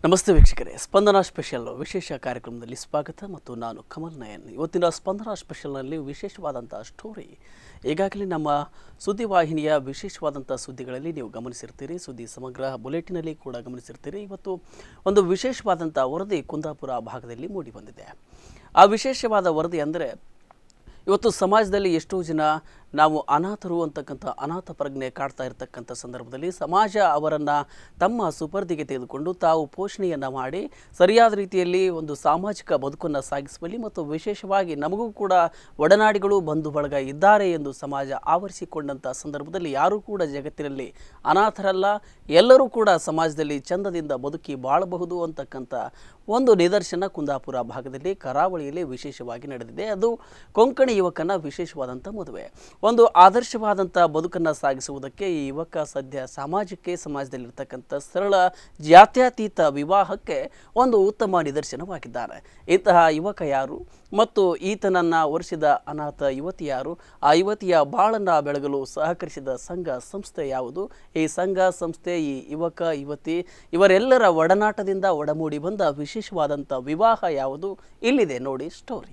ನಮಸ್ತೆ ವೀಕ್ಷಕರೇ ಸ್ಪಂದನ ಸ್ಪೆಷಲ್ ವಿಶೇಷ ಕಾರ್ಯಕ್ರಮದಲ್ಲಿ ಸ್ವಾಗತ ಮತ್ತು ನಾನು ಕಮಲ್ ನಯನ್ ಇವತ್ತಿನ ಸ್ಪಂದನ ಸ್ಪೆಷಲ್ನಲ್ಲಿ ವಿಶೇಷವಾದಂಥ ಸ್ಟೋರಿ ಈಗಾಗಲೇ ನಮ್ಮ ಸುದ್ದಿವಾಹಿನಿಯ ವಿಶೇಷವಾದಂಥ ಸುದ್ದಿಗಳಲ್ಲಿ ನೀವು ಗಮನಿಸಿರ್ತೀರಿ ಸುದ್ದಿ ಸಮಗ್ರ ಬುಲೆಟಿನಲ್ಲಿ ಕೂಡ ಗಮನಿಸಿರ್ತೀರಿ ಇವತ್ತು ಒಂದು ವಿಶೇಷವಾದಂಥ ವರದಿ ಕುಂದಾಪುರ ಭಾಗದಲ್ಲಿ ಮೂಡಿಬಂದಿದೆ ಆ ವಿಶೇಷವಾದ ವರದಿ ಅಂದರೆ ಇವತ್ತು ಸಮಾಜದಲ್ಲಿ ಎಷ್ಟೋ ಜನ ನಾವು ಅನಾಥರು ಅಂತಕ್ಕಂಥ ಅನಾಥ ಪ್ರಜ್ಞೆ ಕಾಡ್ತಾ ಇರತಕ್ಕಂಥ ಸಂದರ್ಭದಲ್ಲಿ ಸಮಾಜ ಅವರನ್ನು ತಮ್ಮ ಸುಪರ್ದಿಗೆ ತೆಗೆದುಕೊಂಡು ತಾವು ಪೋಷಣೆಯನ್ನು ಮಾಡಿ ಸರಿಯಾದ ರೀತಿಯಲ್ಲಿ ಒಂದು ಸಾಮಾಜಿಕ ಬದುಕನ್ನು ಸಾಗಿಸುವಲ್ಲಿ ಮತ್ತು ವಿಶೇಷವಾಗಿ ನಮಗೂ ಕೂಡ ಒಡನಾಡಿಗಳು ಬಂಧು ಬಳಗ ಇದ್ದಾರೆ ಎಂದು ಸಮಾಜ ಆವರಿಸಿಕೊಂಡಂಥ ಸಂದರ್ಭದಲ್ಲಿ ಯಾರೂ ಕೂಡ ಜಗತ್ತಿನಲ್ಲಿ ಅನಾಥರಲ್ಲ ಎಲ್ಲರೂ ಕೂಡ ಸಮಾಜದಲ್ಲಿ ಚಂದದಿಂದ ಬದುಕಿ ಬಾಳಬಹುದು ಅಂತಕ್ಕಂಥ ಒಂದು ನಿದರ್ಶನ ಕುಂದಾಪುರ ಭಾಗದಲ್ಲಿ ಕರಾವಳಿಯಲ್ಲಿ ವಿಶೇಷವಾಗಿ ನಡೆದಿದೆ ಅದು ಕೊಂಕಣಿ ಯುವಕನ ವಿಶೇಷವಾದಂಥ ಮದುವೆ ಒಂದು ಆದರ್ಶವಾದಂಥ ಬದುಕನ್ನು ಸಾಗಿಸುವುದಕ್ಕೆ ಈ ಯುವಕ ಸದ್ಯ ಸಾಮಾಜಿಕ ಸಮಾಜದಲ್ಲಿರ್ತಕ್ಕಂಥ ಸರಳ ಜಾತ್ಯತೀತ ವಿವಾಹಕ್ಕೆ ಒಂದು ಉತ್ತಮ ನಿದರ್ಶನವಾಗಿದ್ದಾನೆ ಇಂತಹ ಯುವಕ ಯಾರು ಮತ್ತು ಈತನನ್ನು ಒರೆಸಿದ ಅನಾಥ ಯುವತಿ ಯಾರು ಆ ಯುವತಿಯ ಬಾಳನ್ನು ಬೆಳಗಲು ಸಹಕರಿಸಿದ ಸಂಘ ಸಂಸ್ಥೆ ಯಾವುದು ಈ ಸಂಘ ಸಂಸ್ಥೆ ಈ ಯುವಕ ಯುವತಿ ಇವರೆಲ್ಲರ ಒಡನಾಟದಿಂದ ಒಡಮೂಡಿ ಬಂದ ವಿಶೇಷವಾದಂಥ ವಿವಾಹ ಯಾವುದು ಇಲ್ಲಿದೆ ನೋಡಿ ಸ್ಟೋರಿ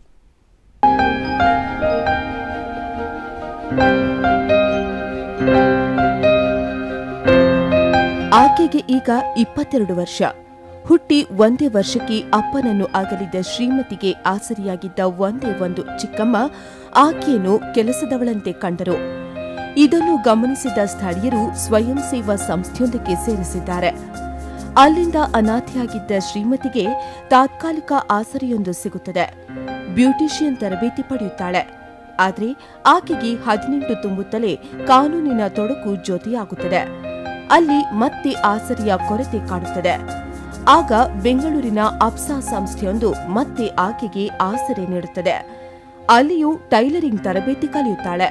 ಆಕೆಗೆ ಈಗ ಇಪ್ಪತ್ತೆರಡು ವರ್ಷ ಹುಟ್ಟಿ ಒಂದೇ ವರ್ಷಕ್ಕೆ ಅಪ್ಪನನ್ನು ಅಗಲಿದ ಶ್ರೀಮತಿಗೆ ಆಸರಿಯಾಗಿದ್ದ ಒಂದೇ ಒಂದು ಚಿಕ್ಕಮ್ಮ ಆಕೆಯನ್ನು ಕೆಲಸದವಳಂತೆ ಕಂಡರು ಇದನ್ನು ಗಮನಿಸಿದ ಸ್ಥಳೀಯರು ಸ್ವಯಂ ಸೇವಾ ಸಂಸ್ಥೆಯೊಂದಕ್ಕೆ ಸೇರಿಸಿದ್ದಾರೆ ಅಲ್ಲಿಂದ ಅನಾಥೆಯಾಗಿದ್ದ ಶ್ರೀಮತಿಗೆ ತಾತ್ಕಾಲಿಕ ಆಸರೆಯೊಂದು ಸಿಗುತ್ತದೆ ಬ್ಯೂಟಿಷಿಯನ್ ತರಬೇತಿ ಪಡೆಯುತ್ತಾಳೆ ಆದರೆ ಆಕೆಗೆ ಹದಿನೆಂಟು ತುಂಬುತ್ತಲೇ ಕಾನೂನಿನ ತೊಡಕು ಜೊತೆಯಾಗುತ್ತದೆ ಅಲ್ಲಿ ಮತ್ತೆ ಆಸರೆಯ ಕೊರತೆ ಕಾಡುತ್ತದೆ ಆಗ ಬೆಂಗಳೂರಿನ ಅಪ್ಸಾ ಸಂಸ್ಥೆಯೊಂದು ಮತ್ತೆ ಆಕೆಗೆ ಆಸರೆ ನೀಡುತ್ತದೆ ಅಲ್ಲಿಯೂ ಟೈಲರಿಂಗ್ ತರಬೇತಿ ಕಲಿಯುತ್ತಾಳೆ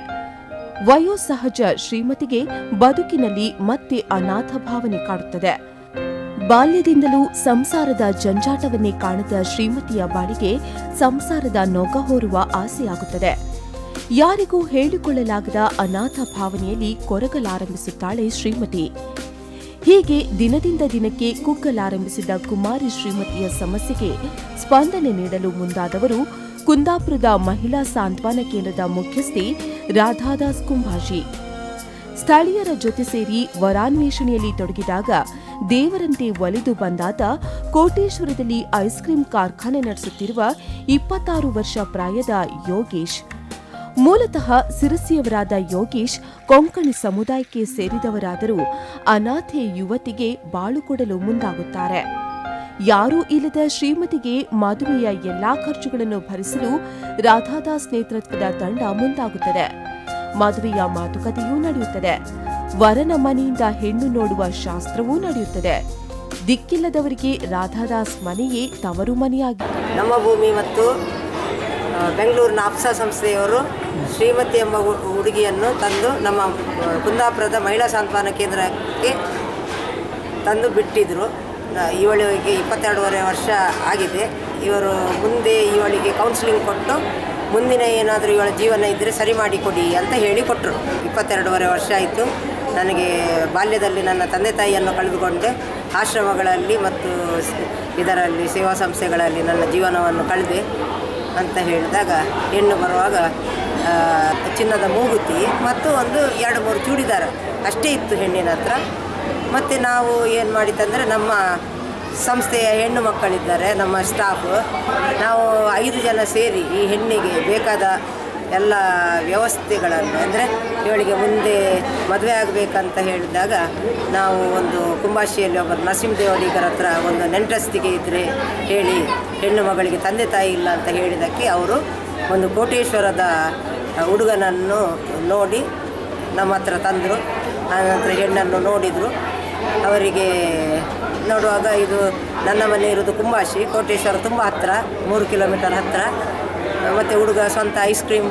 ವಯೋಸಹಜ ಶ್ರೀಮತಿಗೆ ಬದುಕಿನಲ್ಲಿ ಮತ್ತೆ ಅನಾಥ ಭಾವನೆ ಕಾಡುತ್ತದೆ ಬಾಲ್ಯದಿಂದಲೂ ಸಂಸಾರದ ಜಂಜಾಟವನ್ನೇ ಕಾಣದ ಶ್ರೀಮತಿಯ ಬಾಳಿಗೆ ಸಂಸಾರದ ನೊಗ ಹೊರುವ ಆಸೆಯಾಗುತ್ತದೆ ಯಾರಿಗೂ ಹೇಳಿಕೊಳ್ಳಲಾಗದ ಅನಾಥ ಭಾವನೆಯಲ್ಲಿ ಕೊರಗಲಾರಂಭಿಸುತ್ತಾಳೆ ಶ್ರೀಮತಿ ಹೀಗೆ ದಿನದಿಂದ ದಿನಕ್ಕೆ ಕುಗ್ಗಲಾರಂಭಿಸಿದ ಕುಮಾರಿ ಶ್ರೀಮತಿಯ ಸಮಸ್ಯೆಗೆ ಸ್ಪಂದನೆ ನೀಡಲು ಮುಂದಾದವರು ಕುಂದಾಪುರದ ಮಹಿಳಾ ಸಾಂತ್ವನ ಕೇಂದ್ರದ ಮುಖ್ಯಸ್ಥೆ ರಾಧಾದಾಸ್ ಕುಂಭಾಜಿ ಸ್ಥಳೀಯರ ಜೊತೆ ಸೇರಿ ವರಾನ್ವೇಷಣೆಯಲ್ಲಿ ತೊಡಗಿದಾಗ ದೇವರಂತೆ ಒಲಿದು ಬಂದಾತ ಕೋಟೇಶ್ವರದಲ್ಲಿ ಐಸ್ ಕ್ರೀಂ ಕಾರ್ಖಾನೆ ನಡೆಸುತ್ತಿರುವ ಇಪ್ಪತ್ತಾರು ವರ್ಷ ಪ್ರಾಯದ ಯೋಗೇಶ್ ಮೂಲತಃ ಸಿರಸಿಯವರಾದ ಯೋಗೇಶ್ ಕೊಂಕಣಿ ಸಮುದಾಯಕ್ಕೆ ಸೇರಿದವರಾದರೂ ಅನಾಥೆ ಯುವತಿಗೆ ಬಾಳು ಕೊಡಲು ಮುಂದಾಗುತ್ತಾರೆ ಯಾರೂ ಇಲ್ಲದ ಶ್ರೀಮತಿಗೆ ಮದುವೆಯ ಎಲ್ಲಾ ಖರ್ಚುಗಳನ್ನು ಭರಿಸಲು ರಾಧಾದಾಸ್ ನೇತೃತ್ವದ ತಂಡ ಮುಂದಾಗುತ್ತದೆ ಮದುವೆಯ ಮಾತುಕತೆಯೂ ನಡೆಯುತ್ತದೆ ವರನ ಮನೆಯಿಂದ ಹೆಣ್ಣು ನೋಡುವ ಶಾಸ್ತ್ರವೂ ನಡೆಯುತ್ತದೆ ದಿಕ್ಕಿಲ್ಲದವರಿಗೆ ರಾಧಾದಾಸ್ ಮನೆಯೇ ತವರು ಮನೆಯಾಗಿದೆ ನಮ್ಮ ಭೂಮಿ ಮತ್ತು ಆ, ಬೆಂಗಳೂರಿನ ಅಪ್ಸಾ ಸಂಸ್ಥೆಯವರು ಶ್ರೀಮತಿ ಎಂಬ ಹು- ಹುಡುಗಿಯನ್ನು ತಂದು ನಮ್ಮ ಆ, ಕುಂದಾಪುರದ ಮಹಿಳಾ ಸಾಂತ್ವನ ಕೇಂದ್ರಕ್ಕೆ ತಂದು ಬಿಟ್ಟಿದ್ದರು ನ- ಇವಳಿಗೆ ಇಪ್ಪತ್ತೆರಡೂವರೆ ವರ್ಷ ಆಗಿದೆ ಇವರು ಮುಂದೆ ಇವಳಿಗೆ ಕೌನ್ಸಿಲಿಂಗ್ ಕೊಟ್ಟು ಮುಂದಿನ ಏನಾದರೂ ಇವಳ ಜೀವನ ಇದ್ದರೆ ಸರಿ ಮಾಡಿಕೊಡಿ ಅಂತ ಹೇಳಿ ಕೊಟ್ಟರು ಇಪ್ಪತ್ತೆರಡೂವರೆ ವರ್ಷ ಆಯಿತು ನನಗೆ ಬಾಲ್ಯದಲ್ಲಿ ನನ್ನ ತಂದೆ ತಾಯಿಯನ್ನು ಕಳೆದುಕೊಂಡೆ ಆಶ್ರಮಗಳಲ್ಲಿ ಮತ್ತು ಸ್- ಇದರಲ್ಲಿ ಸೇವಾ ಸಂಸ್ಥೆಗಳಲ್ಲಿ ನನ್ನ ಜೀವನವನ್ನು ಕಳೆದೆ ಅಂತ ಹೇಳಿದಾಗ ಹೆಣ್ಣು ಬರುವಾಗ ಆ, ಚಿನ್ನದ ಮೂಗುತಿ ಮತ್ತು ಒಂದು ಎರಡು ಮೂರು ಚೂಡಿದಾರ ಅಷ್ಟೇ ಇತ್ತು ಹೆಣ್ಣಿನ ಹತ್ರ ಮತ್ತು ನಾವು ಏನು ಮಾಡಿತ್ತಂದರೆ ನಮ್ಮ ಸಂಸ್ಥೆಯ ಹೆಣ್ಣು ಮಕ್ಕಳಿದ್ದಾರೆ ನಮ್ಮ ಸ್ಟಾಫ್ ನಾವು ಐದು ಜನ ಸೇರಿ ಈ ಹೆಣ್ಣಿಗೆ ಬೇಕಾದ ಎಲ್ಲ ವ್ಯವಸ್ಥೆಗಳನ್ನು ಅಂದರೆ ಇವಳಿಗೆ ಮುಂದೆ ಮದುವೆ ಆಗಬೇಕಂತ ಹೇಳಿದಾಗ ನಾವು ಒಂದು ಕುಂಬಾಶಿಯಲ್ಲಿ ಒಬ್ಬರು ನರಸಿಂಹದೇವಡಿಗರ ಹತ್ರ ಒಂದು ನೆಂಟಸ್ತಿಗೆ ಇದ್ದರೆ ಹೇಳಿ ಹೆಣ್ಣು ಮಗಳಿಗೆ ತಂದೆ ತಾಯಿ ಇಲ್ಲ ಅಂತ ಹೇಳಿದ್ದಕ್ಕೆ ಅವರು ಒಂದು ಕೋಟೇಶ್ವರದ ಹುಡುಗನನ್ನು ನೋಡಿ ನಮ್ಮ ಹತ್ರ ತಂದರು ಆನಂತರ ಹೆಣ್ಣನ್ನು ನೋಡಿದರು ಅವರಿಗೆ ನೋಡುವಾಗ ಇದು ನನ್ನ ಮನೆ ಇರೋದು ಕುಂಬಾಶಿ ಕೋಟೇಶ್ವರ ತುಂಬ ಹತ್ತಿರ ಮೂರು ಕಿಲೋಮೀಟರ್ ಹತ್ತಿರ ಮತ್ತು ಹುಡುಗ ಸ್ವಂತ ಐಸ್ ಕ್ರೀಮ್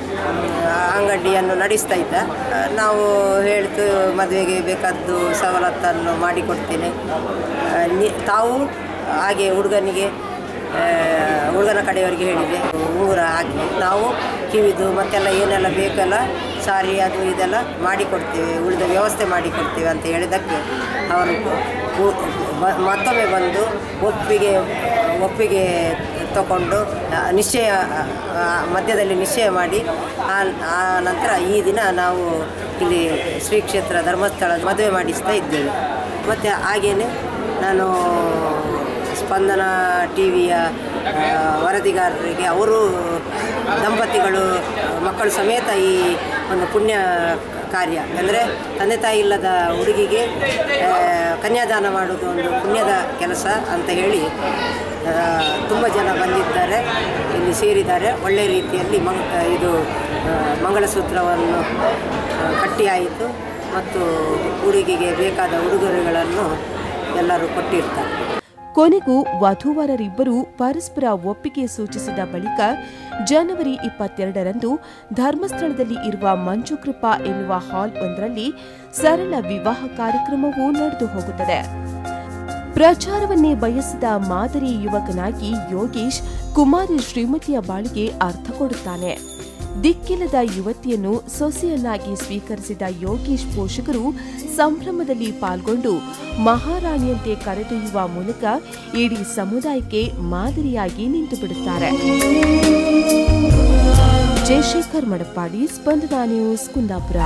ಅಂಗಡಿಯನ್ನು ನಡೆಸ್ತಾ ಇದ್ದ ಆ, ನಾವು ಹೇಳ್ತು ಮದುವೆಗೆ ಬೇಕಾದ್ದು ಸವಲತ್ತನ್ನು ಮಾಡಿಕೊಡ್ತೇನೆ ಆ, ನಿ- ತಾವು ಹಾಗೆ ಹುಡುಗನಿಗೆ ಆ, ಹುಡುಗನ ಕಡೆಯವರಿಗೆ ಹೇಳಿದೆ ಉಂಗುರ ಹಾಕಿ ನಾವು ಕಿವಿದು ಮತ್ತೆಲ್ಲ ಏನೆಲ್ಲ ಬೇಕಲ್ಲ ಸಾರಿ ಅದು ಇದೆಲ್ಲ ಮಾಡಿಕೊಡ್ತೇವೆ ಉಳಿದ ವ್ಯವಸ್ಥೆ ಮಾಡಿಕೊಡ್ತೇವೆ ಅಂತ ಹೇಳಿದ್ದಕ್ಕೆ ಅವರು ಮ- ಮತ್ತೊಮ್ಮೆ ಬಂದು ಒಪ್ಪಿಗೆ ಒಪ್ಪಿಗೆ ತಗೊಂಡು ಆ, ನಿಶ್ಚಯ ಆ, ಮಧ್ಯದಲ್ಲಿ ನಿಶ್ಚಯ ಮಾಡಿ ಆ ಆ ನಂತರ ಈ ದಿನ ನಾವು ಇಲ್ಲಿ ಶ್ರೀ ಕ್ಷೇತ್ರ ಧರ್ಮಸ್ಥಳ ಮದುವೆ ಮಾಡಿಸ್ತಾ ಇದ್ದೇವೆ ಮತ್ತು ಹಾಗೆಯೇ ನಾನು ಸ್ಪಂದನ ಟಿ ವಿಯ ವರದಿಗಾರರಿಗೆ ಅವರು ದಂಪತಿಗಳು ಮಕ್ಕಳು ಸಮೇತ ಈ ಒಂದು ಪುಣ್ಯ ಕಾರ್ಯ ಅಂದರೆ ತಂದೆ ತಾಯಿ ಇಲ್ಲದ ಹುಡುಗಿಗೆ ಆ, ಕನ್ಯಾದಾನ ಮಾಡೋದು ಒಂದು ಪುಣ್ಯದ ಕೆಲಸ ಅಂತ ಹೇಳಿ ತುಂಬ ಜನ ಬಂದಿದ್ದಾರೆ ಇಲ್ಲಿ ಸೇರಿದ್ದಾರೆ ಒಳ್ಳೆಯ ರೀತಿಯಲ್ಲಿ ಮಂಗ್ ಇದು ಆ, ಮಂಗಳಸೂತ್ರವನ್ನು ಆ, ಕಟ್ಟಿಯಾಯಿತು ಮತ್ತು ಹುಡುಗಿಗೆ ಬೇಕಾದ ಉಡುಗೊರೆಗಳನ್ನು ಎಲ್ಲರೂ ಕೊಟ್ಟಿರ್ತಾರೆ ಕೊನೆಗೂ ವಧೂವರರಿಬ್ಬರು ಪರಸ್ಪರ ಒಪ್ಪಿಗೆ ಸೂಚಿಸಿದ ಬಳಿಕ ಜನವರಿ ಇಪ್ಪತ್ತೆರಡರಂದು ಧರ್ಮಸ್ಥಳದಲ್ಲಿ ಇರುವ ಮಂಜುಕೃಪಾ ಎನ್ನುವ ಹಾಲ್ ಒಂದರಲ್ಲಿ ಸರಳ ವಿವಾಹ ಕಾರ್ಯಕ್ರಮವು ನಡೆದು ಹೋಗುತ್ತದೆ ಪ್ರಚಾರವನ್ನೇ ಬಯಸಿದ ಮಾದರಿ ಯುವಕನಾಗಿ ಯೋಗೇಶ್ ಕುಮಾರಿ ಶ್ರೀಮತಿಯ ಬಾಳಿಗೆ ಅರ್ಥ ಕೊಡುತ್ತಾನೆ ದಿಕ್ಕಿಲ್ಲದ ಯುವತಿಯನ್ನು ಸೊಸೆಯನ್ನಾಗಿ ಸ್ವೀಕರಿಸಿದ ಯೋಗೇಶ್ ಪೋಷಕರು ಸಂಭ್ರಮದಲ್ಲಿ ಪಾಲ್ಗೊಂಡು ಮಹಾರಾಣಿಯಂತೆ ಕರೆದೊಯ್ಯುವ ಮೂಲಕ ಇಡೀ ಸಮುದಾಯಕ್ಕೆ ಮಾದರಿಯಾಗಿ ನಿಂತು ಬಿಡುತ್ತಾರೆ ಜಯಶೇಖರ್ ಮಡಪಾಡಿ ಸ್ಪಂದನ ನ್ಯೂಸ್ ಕುಂದಾಪುರ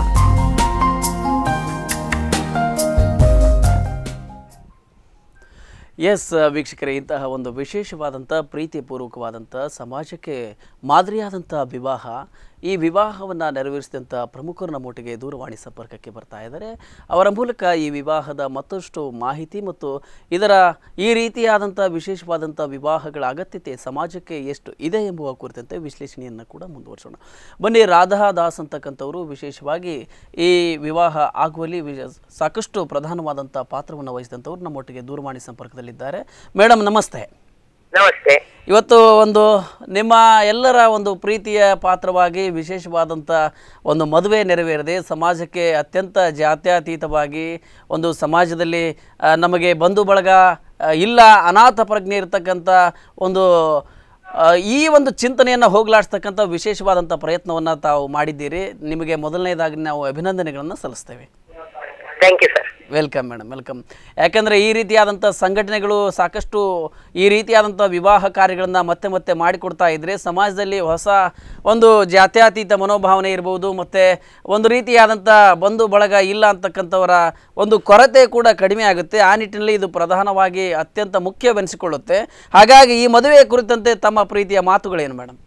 ಎಸ್ ವೀಕ್ಷಕರೇ ಇಂತಹ ಒಂದು ವಿಶೇಷವಾದಂಥ ಪ್ರೀತಿಪೂರ್ವಕವಾದಂಥ ಸಮಾಜಕ್ಕೆ ಮಾದರಿಯಾದಂಥ ವಿವಾಹ ಈ ವಿವಾಹವನ್ನು ನೆರವೇರಿಸಿದಂಥ ಪ್ರಮುಖರು ನಮ್ಮೊಟ್ಟಿಗೆ ದೂರವಾಣಿ ಸಂಪರ್ಕಕ್ಕೆ ಬರ್ತಾ ಇದ್ದಾರೆ ಅವರ ಮೂಲಕ ಈ ವಿವಾಹದ ಮತ್ತಷ್ಟು ಮಾಹಿತಿ ಮತ್ತು ಇದರ ಈ ರೀತಿಯಾದಂಥ ವಿಶೇಷವಾದಂಥ ವಿವಾಹಗಳ ಅಗತ್ಯತೆ ಸಮಾಜಕ್ಕೆ ಎಷ್ಟು ಇದೆ ಎಂಬುವ ಕುರಿತಂತೆ ವಿಶ್ಲೇಷಣೆಯನ್ನು ಕೂಡ ಮುಂದುವರಿಸೋಣ ಬನ್ನಿ ರಾಧಾ ದಾಸ್ ಅಂತಕ್ಕಂಥವರು ವಿಶೇಷವಾಗಿ ಈ ವಿವಾಹ ಆಗುವಲ್ಲಿ ವಿಶ- ಸಾಕಷ್ಟು ಪ್ರಧಾನವಾದಂಥ ಪಾತ್ರವನ್ನು ವಹಿಸಿದಂಥವ್ರು ನಮ್ಮೊಟ್ಟಿಗೆ ದೂರವಾಣಿ ಸಂಪರ್ಕದಲ್ಲಿದ್ದಾರೆ ಮೇಡಮ್ ನಮಸ್ತೆ ನಮಸ್ತೆ ಇವತ್ತು ಒಂದು ನಿಮ್ಮ ಎಲ್ಲರ ಒಂದು ಪ್ರೀತಿಯ ಪಾತ್ರವಾಗಿ ವಿಶೇಷವಾದಂಥ ಒಂದು ಮದುವೆ ನೆರವೇರಿದೆ ಸಮಾಜಕ್ಕೆ ಅತ್ಯಂತ ಜಾತ್ಯತೀತವಾಗಿ ಒಂದು ಸಮಾಜದಲ್ಲಿ ಆ, ನಮಗೆ ಬಂಧು ಬಳಗ ಆ, ಇಲ್ಲ ಅನಾಥ ಪ್ರಜ್ಞೆ ಇರತಕ್ಕಂಥ ಒಂದು ಆ, ಈ ಒಂದು ಚಿಂತನೆಯನ್ನು ಹೋಗಲಾಡಿಸ್ತಕ್ಕಂಥ ವಿಶೇಷವಾದಂಥ ಪ್ರಯತ್ನವನ್ನು ತಾವು ಮಾಡಿದ್ದೀರಿ ನಿಮಗೆ ಮೊದಲನೇದಾಗಿ ನಾವು ಅಭಿನಂದನೆಗಳನ್ನು ಸಲ್ಲಿಸ್ತೇವೆ thank you sir welcome madam welcome ಯಾಕಂದರೆ ಈ ರೀತಿಯಾದಂಥ ಸಂಘಟನೆಗಳು ಸಾಕಷ್ಟು ಈ ರೀತಿಯಾದಂಥ ವಿವಾಹ ಕಾರ್ಯಗಳನ್ನು ಮತ್ತೆ ಮತ್ತೆ ಮಾಡಿಕೊಡ್ತಾ ಇದ್ದರೆ ಸಮಾಜದಲ್ಲಿ ಹೊಸ ಒಂದು ಜಾತ್ಯತೀತ ಮನೋಭಾವನೆ ಇರ್ಬೋದು ಮತ್ತು ಒಂದು ರೀತಿಯಾದಂಥ ಬಂಧು ಬಳಗ ಇಲ್ಲ ಅಂತಕ್ಕಂಥವರ ಒಂದು ಕೊರತೆ ಕೂಡ ಕಡಿಮೆ ಆಗುತ್ತೆ ಆ ನಿಟ್ಟಿನಲ್ಲಿ ಇದು ಪ್ರಧಾನವಾಗಿ ಅತ್ಯಂತ ಮುಖ್ಯವೆನಿಸಿಕೊಳ್ಳುತ್ತೆ ಹಾಗಾಗಿ ಈ ಮದುವೆಯ ಕುರಿತಂತೆ ತಮ್ಮ ಪ್ರೀತಿಯ ಮಾತುಗಳೇನು ಮೇಡಮ್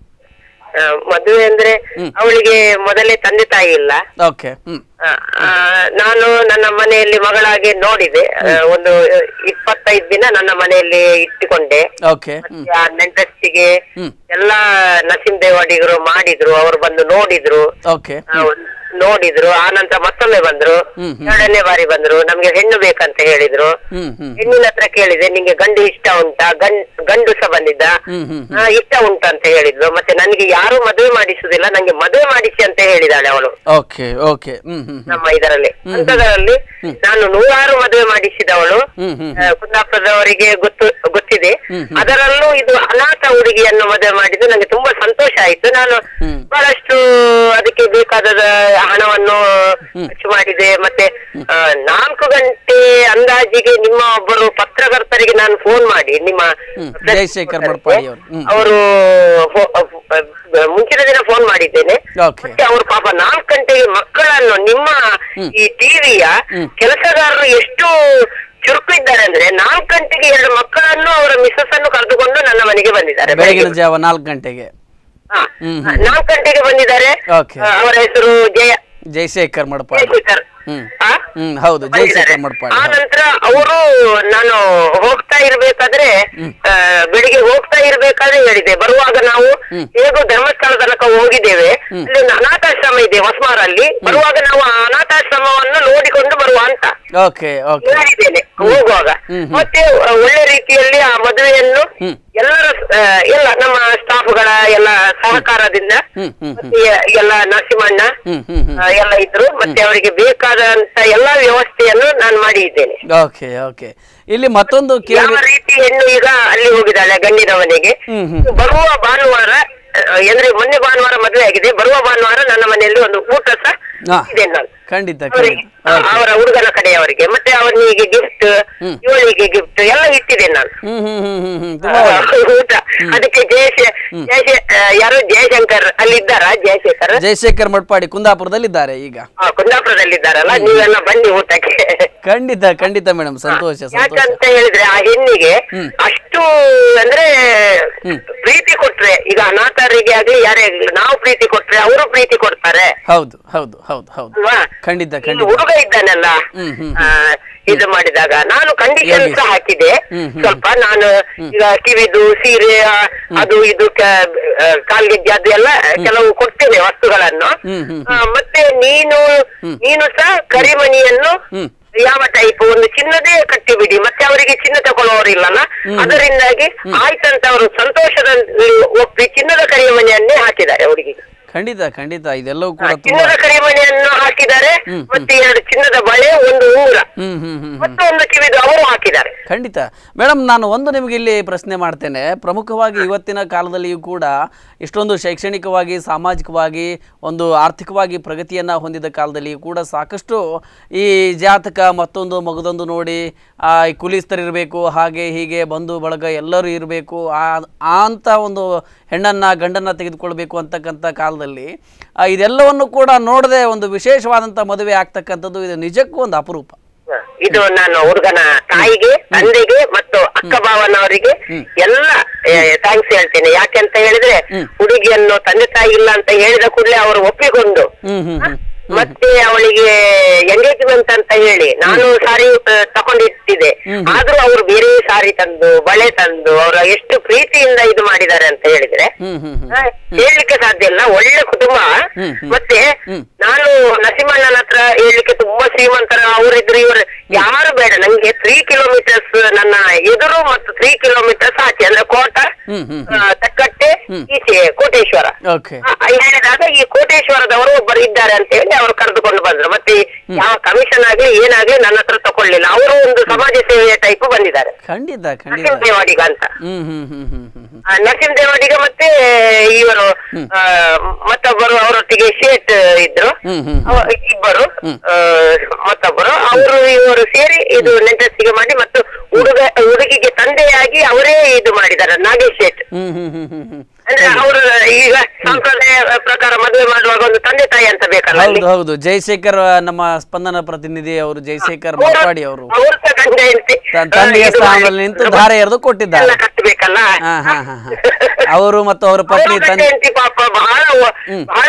ಆ, ಮದುವೆ ಅಂದ್ರೆ ಅವಳಿಗೆ ಮೊದಲೇ ತಂದೆ ತಾಯಿ ಇಲ್ಲ ಓಕೆ ಹ್ಞೂ ಆ, ಆ, ನಾನು ನನ್ನ ಮನೆಯಲ್ಲಿ ಮಗಳಾಗಿ ನೋಡಿದೆ ಆ, ಒಂದು ಇಪ್ಪತ್ತೈದು ದಿನ ನನ್ನ ಮನೆಯಲ್ಲಿ ಇಟ್ಟುಕೊಂಡೆ ಓಕೆ ಹ್ಞೂ ಮತ್ತೆ ಆ ನೆಂಟಸ್ಟಿಗೆ ಹ್ಮ್. ಎಲ್ಲಾ ನರಸಿಂಹ ದೇವಾಡಿಗರು ಮಾಡಿದ್ರು ಅವರು ಬಂದು ನೋಡಿದ್ರು ಓಕೆ ಆ, ಒಂದ್- ನೋಡಿದ್ರು ಆ ನಂತರ ಮತ್ತೊಮ್ಮೆ ಬಂದ್ರು ಹ್ಮ್, ಹ್ಮ್. ಎರಡನೇ ಬಾರಿ ಬಂದ್ರು ನಮ್ಗೆ ಹೆಣ್ಣು ಬೇಕಂತ ಹೇಳಿದ್ರು ಹ್ಞೂ ಹ್ಞೂ ಹೆಣ್ಣಿನ ಹತ್ರ ಕೇಳಿದೆ ನಿಂಗೆ ಗಂಡು ಇಷ್ಟ ಉಂಟಾ ಗಂಡ್ ಗಂಡು ಸಹ ಬಂದಿದ್ದ ಹ್ಞೂ ಹ್ಞೂ ಆ, ಇಷ್ಟ ಉಂಟು ಅಂತ ಹೇಳಿದ್ಲು ಮತ್ತೆ ನನಗೆ ಯಾರು ಮದುವೆ ಮಾಡಿಸುದಿಲ್ಲ ನಂಗೆ ಮದುವೆ ಮಾಡಿಸಿ ಅಂತ ಹೇಳಿದಾಳೆ ಅವಳು ಓಕೆ ಓಕೆ ಹ್ಞೂ ಹ್ಞೂ ನಮ್ಮ ಇದರಲ್ಲಿ ಅಂತದರಲ್ಲಿ ನಾನು ನೂರಾರು ಮದುವೆ ಮಾಡಿಸಿದವಳು ಹ್ಮ್ ಹ್ಮ್ ಆ, ಕುಂದಾಪುರದವರಿಗೆ ಗೊತ್ತು ಗೊತ್ತಿದೆ ಹ್ಮ್, ಅದರಲ್ಲೂ ಇದು ಅನಾಥ ಹುಡುಗಿಯನ್ನು ಮದುವೆ ಮಾಡಿದ್ದು ನನಗೆ ತುಂಬಾ ಸಂತೋಷ ಆಯ್ತು ನಾನು ಹ್ಮ್. ಬಹಳಷ್ಟು ಅದಕ್ಕೆ ಬೇಕಾದ ಹಣವನ್ನು ಖರ್ಚು ಮಾಡಿದೆ ಮತ್ತೆ ಆ, ನಾಲ್ಕು ಗಂಟೆ ಅಂದಾಜಿಗೆ ನಿಮ್ಮ ಒಬ್ಬರು ಪತ್ರಕರ್ತರಿಗೆ ನಾನು ಫೋನ್ ಮಾಡಿ ನಿಮ್ಮ ಹ್ಮ್. press ಜಯಶೇಖರ್ reporter ಮಡ್ಪಾಡಿ ಅವರು. ಹ್ಮ್. ಅವರು ಫೋ- ಅಹ್, ಮುಂಚಿನ ದಿನ ಫೋನ್ ಮಾಡಿದ್ದೇನೆ ಓಕೆ ಮತ್ತೆ ಅವರು ಪಾಪ ನಾಲ್ಕು ಗಂಟೆಗೆ ಮಕ್ಕಳನ್ನು ನಿಮ್ಮ ಈ ಟಿವಿಯ ಹ್ಮ್. ಕೆಲಸಗಾರರು ಎಷ್ಟು ಚುರುಕು ಇದ್ದಾರೆ ಅಂದ್ರೆ ನಾಲ್ಕು ಗಂಟೆಗೆ ಎರಡು ಮಕ್ಕಳನ್ನು ಅವರ ಮಿಸಸ್ ಅನ್ನು ಕರೆದುಕೊಂಡು ನನ್ನ ಮನೆಗೆ ಬಂದಿದ್ದಾರೆ ಬೆಳಗಿನ ಜಾವ ನಾಲ್ಕು ಗಂಟೆಗೆ ಹಾ. ಹ್ಮ್, ನಾಲ್ಕು ಗಂಟೆಗೆ ಬಂದಿದ್ದಾರೆ ಓಕೆ. ಆ, ಅವರ ಹೆಸರು ಜಯ ಜಯಶೇಖರ್ ಮಡಪಾಡಿ ಜಯಶೇಖರ್ ಹ್ಮ್ ಆ? ಹ್ಮ್ ಹೌದು ಬಂದಿದ್ದಾರೆ. ಜಯಶೇಖರ್ ಮಡಪಾಡಿ ಆ ಹೌದು. ನಂತರ ಅವರು ನಾನು ಹೋಗ್ತಾ ಇರ್ಬೇಕಾದ್ರೆ ಆ, ಬೆಳಿಗ್ಗೆ ಹೋಗ್ತಾ ಇರ್ಬೇಕಾದ್ರೆ ಹೇಳಿದೆ ಬರುವಾಗ ನಾವು ಹ್ಮ್. ಹೇಗೋ ಧರ್ಮಸ್ಥಳ ತನಕ ಹೋಗಿದ್ದೇವೆ ಅಲ್ಲಿ ಒಂದು ಅನಾಥಾಶ್ರಮ ಇದೆ ಹೊಸಮಾರಲ್ಲಿ ಬರುವಾಗ ನಾವು ಆ ಅನಾಥಾಶ್ರಮವನ್ನು ನೋಡಿಕೊಂಡು ಬರುವ ಅಂತ ಓಕೆ ಓಕೆ ಹೇಳಿದ್ದೇನೆ ಹೋಗುವಾಗ ಹ್ಮ್, ಹ್ಮ್. ಮತ್ತೆ ಆ, ಒಳ್ಳೆ ರೀತಿಯಲ್ಲಿ ಆ ಮದುವೆಯನ್ನು ಹ್ಮ್. ಎಲ್ಲರ ಆ, ಎಲ್ಲ ನಮ್ಮ ಸ್ಟಾಫ್ಗಳ ಎಲ್ಲ ಸಹಕಾರದಿಂದ ಹ್ಮ್ ಹ್ಮ್ ಹ್ಮ್ ಮತ್ತೆ ಎಲ್ಲ ನರಸಿಂಹಣ್ಣ ಹ್ಮ್ ಹ್ಮ್ ಹ್ಮ್ ಆ, ಎಲ್ಲ ಇದ್ರು ಮತ್ತೆ ಅವರಿಗೆ ಬೇಕಾದಂತ ಎಲ್ಲಾ ವ್ಯವಸ್ಥೆಯನ್ನು ನಾನು ಮಾಡಿದ್ದೇನೆ ಓಕೆ ಓಕೆ ಇಲ್ಲಿ ಮತ್ತೊಂದು ಕೇಳಿ ಯಾವ ರೀತಿ ಹೆಣ್ಣು ಈಗ ಅಲ್ಲಿ ಹೋಗಿದ್ದಾಳೆ ಗಂಡಿನ ಮನೆಗೆ ಹ್ಮ್ ಹ್ಮ್ ಬರುವ ಭಾನುವಾರ ಆ, ಅಂದ್ರೆ ಮೊನ್ನೆ ಭಾನುವಾರ ಮದುವೆ ಆಗಿದೆ ಬರುವ ಭಾನುವಾರ ನನ್ನ ಮನೆಯಲ್ಲಿ ಒಂದು ಊಟ ಸಹ ಹಾ. ಇದೆ ನಾನು ಖಂಡಿತ ಅವರಿಗೆ ಖಂಡಿತ ಓಕೆ. ಅವರ ಹುಡುಗನ ಕಡೆಯವರಿಗೆ ಮತ್ತೆ ಅವನಿಗೆ ಗಿಫ್ಟ್ ಹ್ಮ್. ಇವಳಿಗೆ ಗಿಫ್ಟ್ ಎಲ್ಲ ಇಟ್ಟಿದೆ ನಾನು ಹ್ಮ್ ಹ್ಮ್ ಹ್ಮ್ ಹ್ಮ್ ಹ್ಮ್ ತುಂಬಾ ಒಳ್ಳೆ. ಊಟ ಅದಕ್ಕೆ ಜಯಶ ಜಯಶ ಆ, ಯಾರು ಜಯಶಂಕರ್ ಅಲ್ಲಿ ಇದ್ದಾರಾ ಜಯಶೇಖರ್ ಜಯಶೇಖರ್ ಮಟ್ಪಾಡಿ ಕುಂದಾಪುರದಲ್ಲಿದ್ದಾರೆ ಈಗ ಆ, ಕುಂದಾಪುರದಲ್ಲಿದ್ದಾರಲ್ಲ ನೀವೆಲ್ಲ ಬನ್ನಿ ಊಟಕ್ಕೆ ಖಂಡಿತ ಖಂಡಿತ ಮೇಡಮ್ ಸಂತೋಷ ಸಂತೋಷ ಯಾಕಂತ ಹೇಳಿದ್ರೆ ಆ ಹೆಣ್ಣಿಗೆ ಹ್ಮ್. ಅಷ್ಟು ಅಂದ್ರೆ ಹ್ಮ್. ಪ್ರೀತಿ ಕೊಟ್ರೆ ಈಗ ಅನಾಥರಿಗೆ ಆಗ್ಲಿ ಯಾರೇ ಆಗ್ಲಿ ನಾವು ಪ್ರೀತಿ ಕೊಟ್ರೆ ಅವರು ಪ್ರೀತಿ ಕೊಡ್ತಾರೆ ಹೌದು ಹೌದು ಹೌದು ಹೌದು ಅಲ್ವಾ ಖಂಡಿತ ಈ ಖಂಡಿತ ಹುಡುಗ ಇದ್ದಾನಲ್ಲ ಹ್ಮ್, ಹ್ಮ್, ಆ, ಇದು ಮಾಡಿದಾಗ ನಾನು ಕಂಡೀಷನ್ ಯೋಗೇಶ್. ಸಹ ಹಾಕಿದೆ ಹ್ಮ್, ಹ್ಮ್, ಸ್ವಲ್ಪ ನಾನು ಈಗ ಕಿವಿದು ಸೀರೆ ಆ, ಅದು ಇದು ಕ- ಆ, ಕಾಲ್ಗೆಜ್ಜೆ ಅದು ಎಲ್ಲ ಕೆಲವು ಕೊಡ್ತೇನೆ ವಸ್ತುಗಳನ್ನು ಹ್ಮ್, ಹ್ಮ್, ಆ, ಮತ್ತೆ ನೀನು ನೀನು ಸಹ ಕರಿಮಣಿಯನ್ನು ಹ್ಮ್. ಯಾವ ಟೈಪ್ ಒಂದು ಚಿನ್ನದೇ ಕಟ್ಟಿಬಿಡಿ ಮತ್ತೆ ಅವರಿಗೆ ಚಿನ್ನ ತಗೊಳ್ಳೋರಿಲ್ಲಲ್ಲ ಅದರಿಂದಾಗಿ ಆಯ್ತಂತ ಅವರು ಸಂತೋಷದಲ್ಲಿ ಒಪ್ಪಿ ಚಿನ್ನದ ಕರಿಮಣಿಯನ್ನೇ ಹಾಕಿದ್ದಾರೆ ಅವರಿಗೆ ಖಂಡಿತ ಖಂಡಿತ ಇದೆಲ್ಲವೂ ಕೂಡ ತುಂಬಾ ಚಿನ್ನದ ಕರಿಮಣಿಯನ್ನು ಹಾಕಿದ್ದಾರೆ ಮತ್ತೆ ಎರಡು ಚಿನ್ನದ ಬಳೆ ಒಂದು ಉಂಗುರ ಹ್ಮ್ ಹ್ಮ್ ಹ್ಮ್ ಮತ್ತೆ ಒಂದು ಕಿವಿದು ಅವರು ಹಾಕಿದ್ದಾರೆ ಖಂಡಿತ ಮೇಡಮ್ ನಾನು ಒಂದು ನಿಮಗೆ ಇಲ್ಲಿ ಪ್ರಶ್ನೆ ಮಾಡ್ತೇನೆ ಪ್ರಮುಖವಾಗಿ ಇವತ್ತಿನ ಕಾಲದಲ್ಲಿಯೂ ಕೂಡ ಇಷ್ಟೊಂದು ಶೈಕ್ಷಣಿಕವಾಗಿ ಸಾಮಾಜಿಕವಾಗಿ ಒಂದು ಆರ್ಥಿಕವಾಗಿ ಪ್ರಗತಿಯನ್ನು ಹೊಂದಿದ ಕಾಲದಲ್ಲಿಯೂ ಕೂಡ ಸಾಕಷ್ಟು ಈ ಜಾತಕ ಮತ್ತೊಂದು ಮಗದೊಂದು ನೋಡಿ ಆ, ಈ ಕುಲಿಸ್ತರಿರಬೇಕು ಹಾಗೆ ಹೀಗೆ ಬಂಧು ಬಳಗ ಎಲ್ಲರೂ ಇರಬೇಕು ಆ ಆ ಅಂತ ಒಂದು ಹೆಣ್ಣನ್ನು ಗಂಡನ್ನು ತೆಗೆದುಕೊಳ್ಬೇಕು ಅಂತಕ್ಕಂಥ ಕಾಲದಲ್ಲಿ ಆ, ಇದೆಲ್ಲವನ್ನು ಕೂಡ ನೋಡದೆ ಒಂದು ವಿಶೇಷವಾದಂಥ ಮದುವೆ ಆಗ್ತಕ್ಕಂಥದ್ದು ಇದು ನಿಜಕ್ಕೂ ಒಂದು ಅಪರೂಪ ಇದು ನಾನು ಹುಡುಗನ ತಾಯಿಗೆ ತಂದೆಗೆ ಮತ್ತು ಅಕ್ಕ ಭಾವನವರಿಗೆ ಎಲ್ಲ ಥ್ಯಾಂಕ್ಸ್ ಹೇಳ್ತೇನೆ ಯಾಕೆಂತ ಹೇಳಿದ್ರೆ ಹುಡುಗಿಯನ್ನು ತಂದೆ ತಾಯಿ ಇಲ್ಲ ಅಂತ ಹೇಳಿದ ಕೂಡಲೇ ಅವರು ಒಪ್ಪಿಕೊಂಡು ಹ್ಮ್ ಹ್ಮ್ ಹ್ಮ್ ಮತ್ತೆ ಅವಳಿಗೆ ಎಂಗೇಜ್ಮೆಂಟ್ ಅಂತ ಹೇಳಿ ನಾನು ಸಾರಿ ಆ, ತಕೊಂಡಿಟ್ಟಿದ್ದೆ ಆದ್ರೂ ಅವರು ಬೇರೆ ಸಾರಿ ತಂದು ಬಳೆ ತಂದು ಅವರ ಎಷ್ಟು ಪ್ರೀತಿಯಿಂದ ಇದು ಮಾಡಿದ್ದಾರೆ ಅಂತ ಹೇಳಿದ್ರೆ ಹ್ಮ್ ಹ್ಮ್ ಹ್ಮ್ ಆ, ಹೇಳ್ಲಿಕ್ಕೆ ಸಾಧ್ಯ ಇಲ್ಲ ಒಳ್ಳೆ ಕುಟುಂಬ ಹ್ಮ್, ಹ್ಮ್. ಮತ್ತೆ ಹ್ಮ್. ನಾನು ನರಸಿಂಹಣ್ಣನ ಹತ್ರ ಹೇಳ್ಲಿಕ್ಕೆ ತುಂಬಾ ಶ್ರೀಮಂತರ ಅವರಿದ್ರು ಇವರು ಯಾರು ಬೇಡ ನಂಗೆ ತ್ರೀ ಕಿಲೋಮೀಟರ್ಸ್ ನನ್ನ ಎದುರು ಮತ್ತು ತ್ರೀ ಕಿಲೋಮೀಟರ್ಸ್ ಆಚೆ ಅಂದ್ರೆ ಕೋಟ ಹ್ಮ್ ಹ್ಮ್ ಆ, ತಕ್ಕಟ್ಟೆ ಈಚೆ ಕೋಟೇಶ್ವರ ಓಕೆ ಆ, ಹೇಳಿದಾಗ ಈ ಕೋಟೇಶ್ವರದವರು ಒಬ್ಬರು ಇದ್ದಾರೆ ಅಂತ ಹೇಳಿ ಅವರು ಕರೆದುಕೊಂಡು ಬಂದ್ರು ಮತ್ತೆ ಯಾವ ಕಮಿಷನ್ ಆಗ್ಲಿ ಏನಾಗ್ಲಿ ನನ್ನ ಹತ್ರ ತಕೊಳ್ಳಿಲ್ಲ ಅವರು ಒಂದು ಸಮಾಜ ಸೇವೆಯ ಟೈಪ್ ಬಂದಿದ್ದಾರೆ ಖಂಡಿತ ಖಂಡಿತ ನರಸಿಂಹ ದೇವಾಡಿಗ ಅಂತ ಹ್ಮ್ ಹ್ಮ್ ಹ್ಮ್ ಹ್ಮ್ ಹ್ಮ್ ಹ್ಮ್ ಆ, ನರಸಿಂಹ ದೇವಾಡಿಗ ಮತ್ತೆ ಇವರು ಆ, ಮತ್ತೊಬ್ಬರು ಅವರೊಟ್ಟಿಗೆ ಶೇಟ್ ಇದ್ರು ಹ್ಮ್ ಹ್ಮ್ ಅವ- ಇಬ್ಬರು ಆ, ಮತ್ತೊಬ್ಬರು ಅವರು ಇವರು ಸೇರಿ ಇದು ನೆಂಟಸ್ತಿಗೆ ಮಾಡಿ ಮತ್ತು ಹುಡುಗ ಹುಡುಗಿಗೆ ತಂದೆಯಾಗಿ ಅವರೇ ಇದು ಮಾಡಿದ್ದಾರೆ ನಾಗೇಶ್ ಶೇಟ್ ಹ್ಮ್ ಹ್ಮ್ ಹ್ಮ್ ಹ್ಮ್ ಹ್ಮ್ ಅಂದ್ರೆ ಅವರು ಈಗ ಸಂಪ್ರದಾಯ ಪ್ರಕಾರ ಮದುವೆ ಮಾಡುವಾಗ ಒಂದು ತಂದೆ ತಾಯಿ ಅಂತ ಬೇಕಲ್ಲ ಅಲ್ಲಿ ಹೌದು ಹೌದು ಜಯಶೇಖರ್ ನಮ್ಮ ಸ್ಪಂದನ ಪ್ರತಿನಿಧಿ ಅವರು ಜಯಶೇಖರ್ ಮಟ್ಪಾಡಿ ಅವರು ಅವ್ರ ಸಹ ಗಂಡ ಹೆಂಡ್ತಿ, ತನ್ ಆ, ತಂದೆಯ ಇದು ಸ್ಥಾನದಲ್ಲಿ ಮಾಡಿ- ನಿಂತು ಧಾರೆ ಎರೆದು ಕೊಟ್ಟಿದ್ದಾರೆ ಎಲ್ಲ ಕಟ್ಟಬೇಕಲ್ಲ ಹಾ ಹಾ ಹಾ ಹಾ ಅವರು ಮತ್ತು ಅವರ ಅವ್ರ ಪತ್ನಿ ಗಂಡ ತಂದೆ ಹೆಂಡ್ತಿ ಪಾಪ ಬಹಳ ವ- ಬಹಳ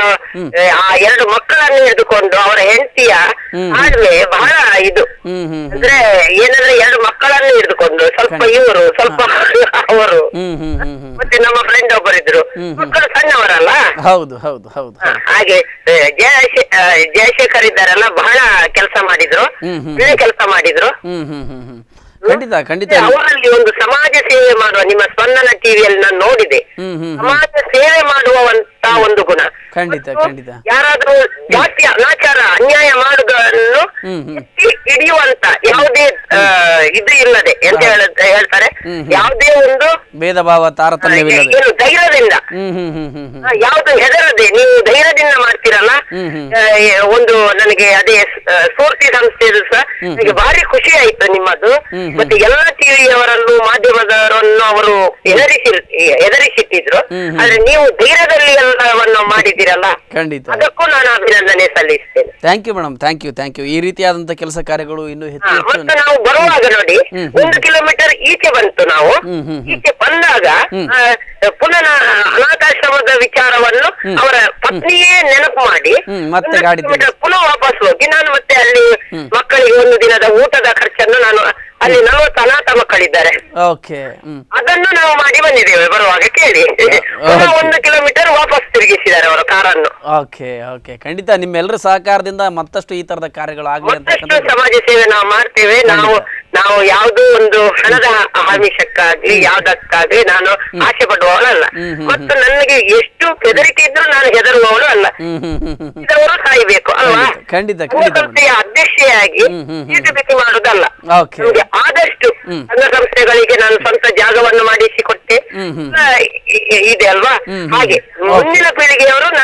ಏ, ಆ ಎರಡು ಮಕ್ಕಳನ್ನು ಹಿಡಿದುಕೊಂಡು ಅವರ ಹೆಂಡತಿಯ ಆದ್ಮೆ ಬಹಳ ಇದು ಹ್ಮ್ ಹ್ಮ್ ಹ್ಮ್ ಅಂದ್ರೆ ಏನಂದ್ರೆ ಎರಡು ಮಕ್ಕಳನ್ನು ಹಿಡಿದುಕೊಂಡು ಸ್ವಲ್ಪ ಇವರು ಸ್ವಲ್ಪ ಅವರು ಹ್ಮ್ ಹ್ಮ್ ಹ್ಮ್ ಹ್ಮ್ ಮತ್ತೆ ನಮ್ಮ ಫ್ರೆಂಡ್ ಒಬ್ಬರಿದ್ರು ಮಕ್ಕಳು ಸಣ್ಣವರಲ್ಲ ಹೌದು ಹೌದು ಹೌದು ಹ, ಹಾಗೆ ಆ, ಜಯಶೇ ಆ, ಜಯಶೇಖರ್ ಇದ್ದಾರಲ್ಲ ಬಹಳ ಕೆಲಸ ಮಾಡಿದ್ರು ಹ್ಮ್, ಹ್ಮ್. ಒಳ್ಳೆ ಕೆಲಸ ಮಾಡಿದ್ರು ಹ್ಮ್ ಹ್ಮ್ ಹ್ಮ್ ಹ್ಮ್ ಖಂಡಿತ ಖಂಡಿತ ಅವರಲ್ಲಿ ಒಂದು ಸಮಾಜ ಸೇವೆ ಮಾಡುವ ನಿಮ್ಮ ಸ್ಪಂದನ ಟಿವಿಯಲ್ಲಿ ನಾನು ನೋಡಿದೆ ಹ್ಮ್ ಹ್ಮ್ ಸಮಾಜ ಸೇವೆ ಮಾಡುವಂತ ಒಂದು ಗುಣ ಖಂಡಿತ ಮತ್ತು ಖಂಡಿತ ಯಾರಾದ್ರೂ ಜಾತಿ ಅನಾಚಾರ ಅನ್ಯಾಯ ಮಾಡುವುದನ್ನು ಹ್ಮ್ ಹ್ಮ್ ಎತ್ತಿ ಹಿಡಿಯುವಂತ ಯಾವುದೇ ಆ, ಇದು ಇಲ್ಲದೆ ಎಂತ ಹೇಳ- ಹೇಳ್ತಾರೆ ಯಾವುದೇ ಒಂದು ಭೇದ ಭಾವ ಆ, ತಾರತಮ್ಯವಿಲ್ಲದೆ ಏನು ಧೈರ್ಯದಿಂದ ಹ್ಮ್ ಹ್ಮ್ ಹ್ಮ್ ಹ್ಮ್ ಹ್ಮ್ ಆ, ಯಾವ್ದು ಹೆದರದೆ ನೀವು ಧೈರ್ಯದಿಂದ ಮಾಡ್ತೀರಲ್ಲ ಹ್ಮ್, ಹ್ಮ್. ಆ, ಏ, ಒಂದು ನನಗೆ ಅದೇ ಆ, ಸ್ಫೂರ್ತಿ ಸಂಸ್ಥೆದು ಸಹ ನನಗೆ ಭಾರಿ ಖುಷಿ ಆಯ್ತು ನಿಮ್ಮದು ಹ್ಮ್, ಮತ್ತೆ ಎಲ್ಲ ಟಿವಿಯವರನ್ನು ಮಾಧ್ಯಮದವರನ್ನು ಅವರು ಎದುರಿಸಿ ಎದುರಿಸಿಟ್ಟಿದ್ರು ಹ್ಮ್, ಹ್ಮ್. ಆದ್ರೆ ನೀವು ಧೈರ್ಯದಲ್ಲಿ ಎಲ್ಲವನ್ನು ಮಾಡಿದ್ದೀರಲ್ಲ ಖಂಡಿತ ಅದಕ್ಕೂ ನಾನು ಅಭಿನಂದನೆ ಸಲ್ಲಿಸ್ತೇನೆ thank you madam thank you thank you ಈ ರೀತಿಯಾದಂಥ ಕೆಲಸ ಕಾರ್ಯಗಳು ಇನ್ನೂ ಹೆಚ್ಚು ಹಾ, ಹೆಚ್ಚು ಮತ್ತೆ ನಾವು ಬರುವಾಗ ನೋಡಿ ಹ್ಮ್, ಒಂದು ಕಿಲೋಮೀಟರ್ ಈಚೆ ಬಂತು ನಾವು ಹ್ಮ್, ಹ್ಮ್, ಹ್ಮ್. ಈಚೆ ಬಂದಾಗ ಆ, ಪುನಃ ನಾ- ಅನಾಥಾಶ್ರಮದ ವಿಚಾರವನ್ನು ಅವರ ಪತ್ನಿಯೇ ನೆನಪು ಮಾಡಿ ಹ್ಮ್, ಮತ್ತೆ ಒಂದು ಗಾಡಿ ಕಿಲೋಮೀಟರ್ ಪುನಃ ವಾಪಸ್ ಹೋಗಿ ನಾನು ಮತ್ತೆ ಅಲ್ಲಿ ಮಕ್ಕಳಿಗೆ ಒಂದು ದಿನದ ಊಟದ ಖರ್ಚನ್ನು ನಾನು ಅಲ್ಲಿ ನಲವತ್ತು ಅನಾಥ ಮಕ್ಕಳಿದ್ದಾರೆ ಓಕೆ ಹ್ಮ್ ಅದನ್ನು ನಾವು ಮಾಡಿ ಬಂದಿದ್ದೇವೆ ಬರುವಾಗ ಕೇಳಿ ಪುನಃ okay. ಒಂದು ಕಿಲೋಮೀಟರ್ ವಾಪಸ್ ತಿರುಗಿಸಿದ್ದಾರೆ ಅವರ ಕಾರನ್ನು ಓಕೆ ಓಕೆ ಖಂಡಿತ ನಿಮ್ಮೆಲ್ಲರ ಸಹಕಾರದಿಂದ ಮತ್ತಷ್ಟು ಈ ತರದ ಕಾರ್ಯಗಳು ಆಗಲಿ ಮತ್ತಷ್ಟು ಅಂತಕ್ಕಂಥದ್ದು ಸಮಾಜ ಸೇವೆ ನಾವು ಮಾಡ್ತೇವೆ ನಾವು ನಾವು ಯಾವುದೋ ಒಂದು ಹಣದ ಆಮಿಷಕ್ಕಾಗ್ಲಿ ಯಾವ್ದಕ್ಕಾಗ್ಲಿ ನಾನು ಆಸೆ ಪಡುವವಳಲ್ಲ ಮತ್ತು ನನಗೆ ಎಷ್ಟು ಹೆದರಿಕೆ ಇದ್ರೂ ನಾನು ಹೆದರುವವಳು ಅಲ್ಲ ಹ್ಮ್ ಹ್ಮ್ ಹ್ಮ್ ಹ್ಮ್ ಹ್ಮ್. ಇದವರು ಸಾಯ್ಬೇಕು ಅಲ್ವಾ ಖಂಡಿತ, ಖಂಡಿತ ಸಂಸ್ಥೆಯ ಅಧ್ಯಕ್ಷೆಯಾಗಿ ಹ್ಮ್, ಹ್ಮ್, ಹ್ಮ್. ಸೀಟು ಬಿಸಿ ಮಾಡುವುದಲ್ಲ ಓಕೆ ನಮ್ಗೆ ಆದಷ್ಟು ಸಂಘ ಸಂಸ್ಥೆಗಳಿಗೆ ನಾನು ಸ್ವಂತ ಜಾಗವನ್ನು ಮಾಡಿಸಿಕೊಟ್ಟೆ ಹ್ಮ್, ಹ್ಮ್. ಆ, ಇ- ಇ- ಇದೆ ಅಲ್ವಾ ಹ್ಮ್, ಹ್ಮ್. ಹಾಗೆ ಮುಂದಿನ ಪೀಳಿಗೆಯವರು ನನ್ನಾಗಿ ಕೆಲಸ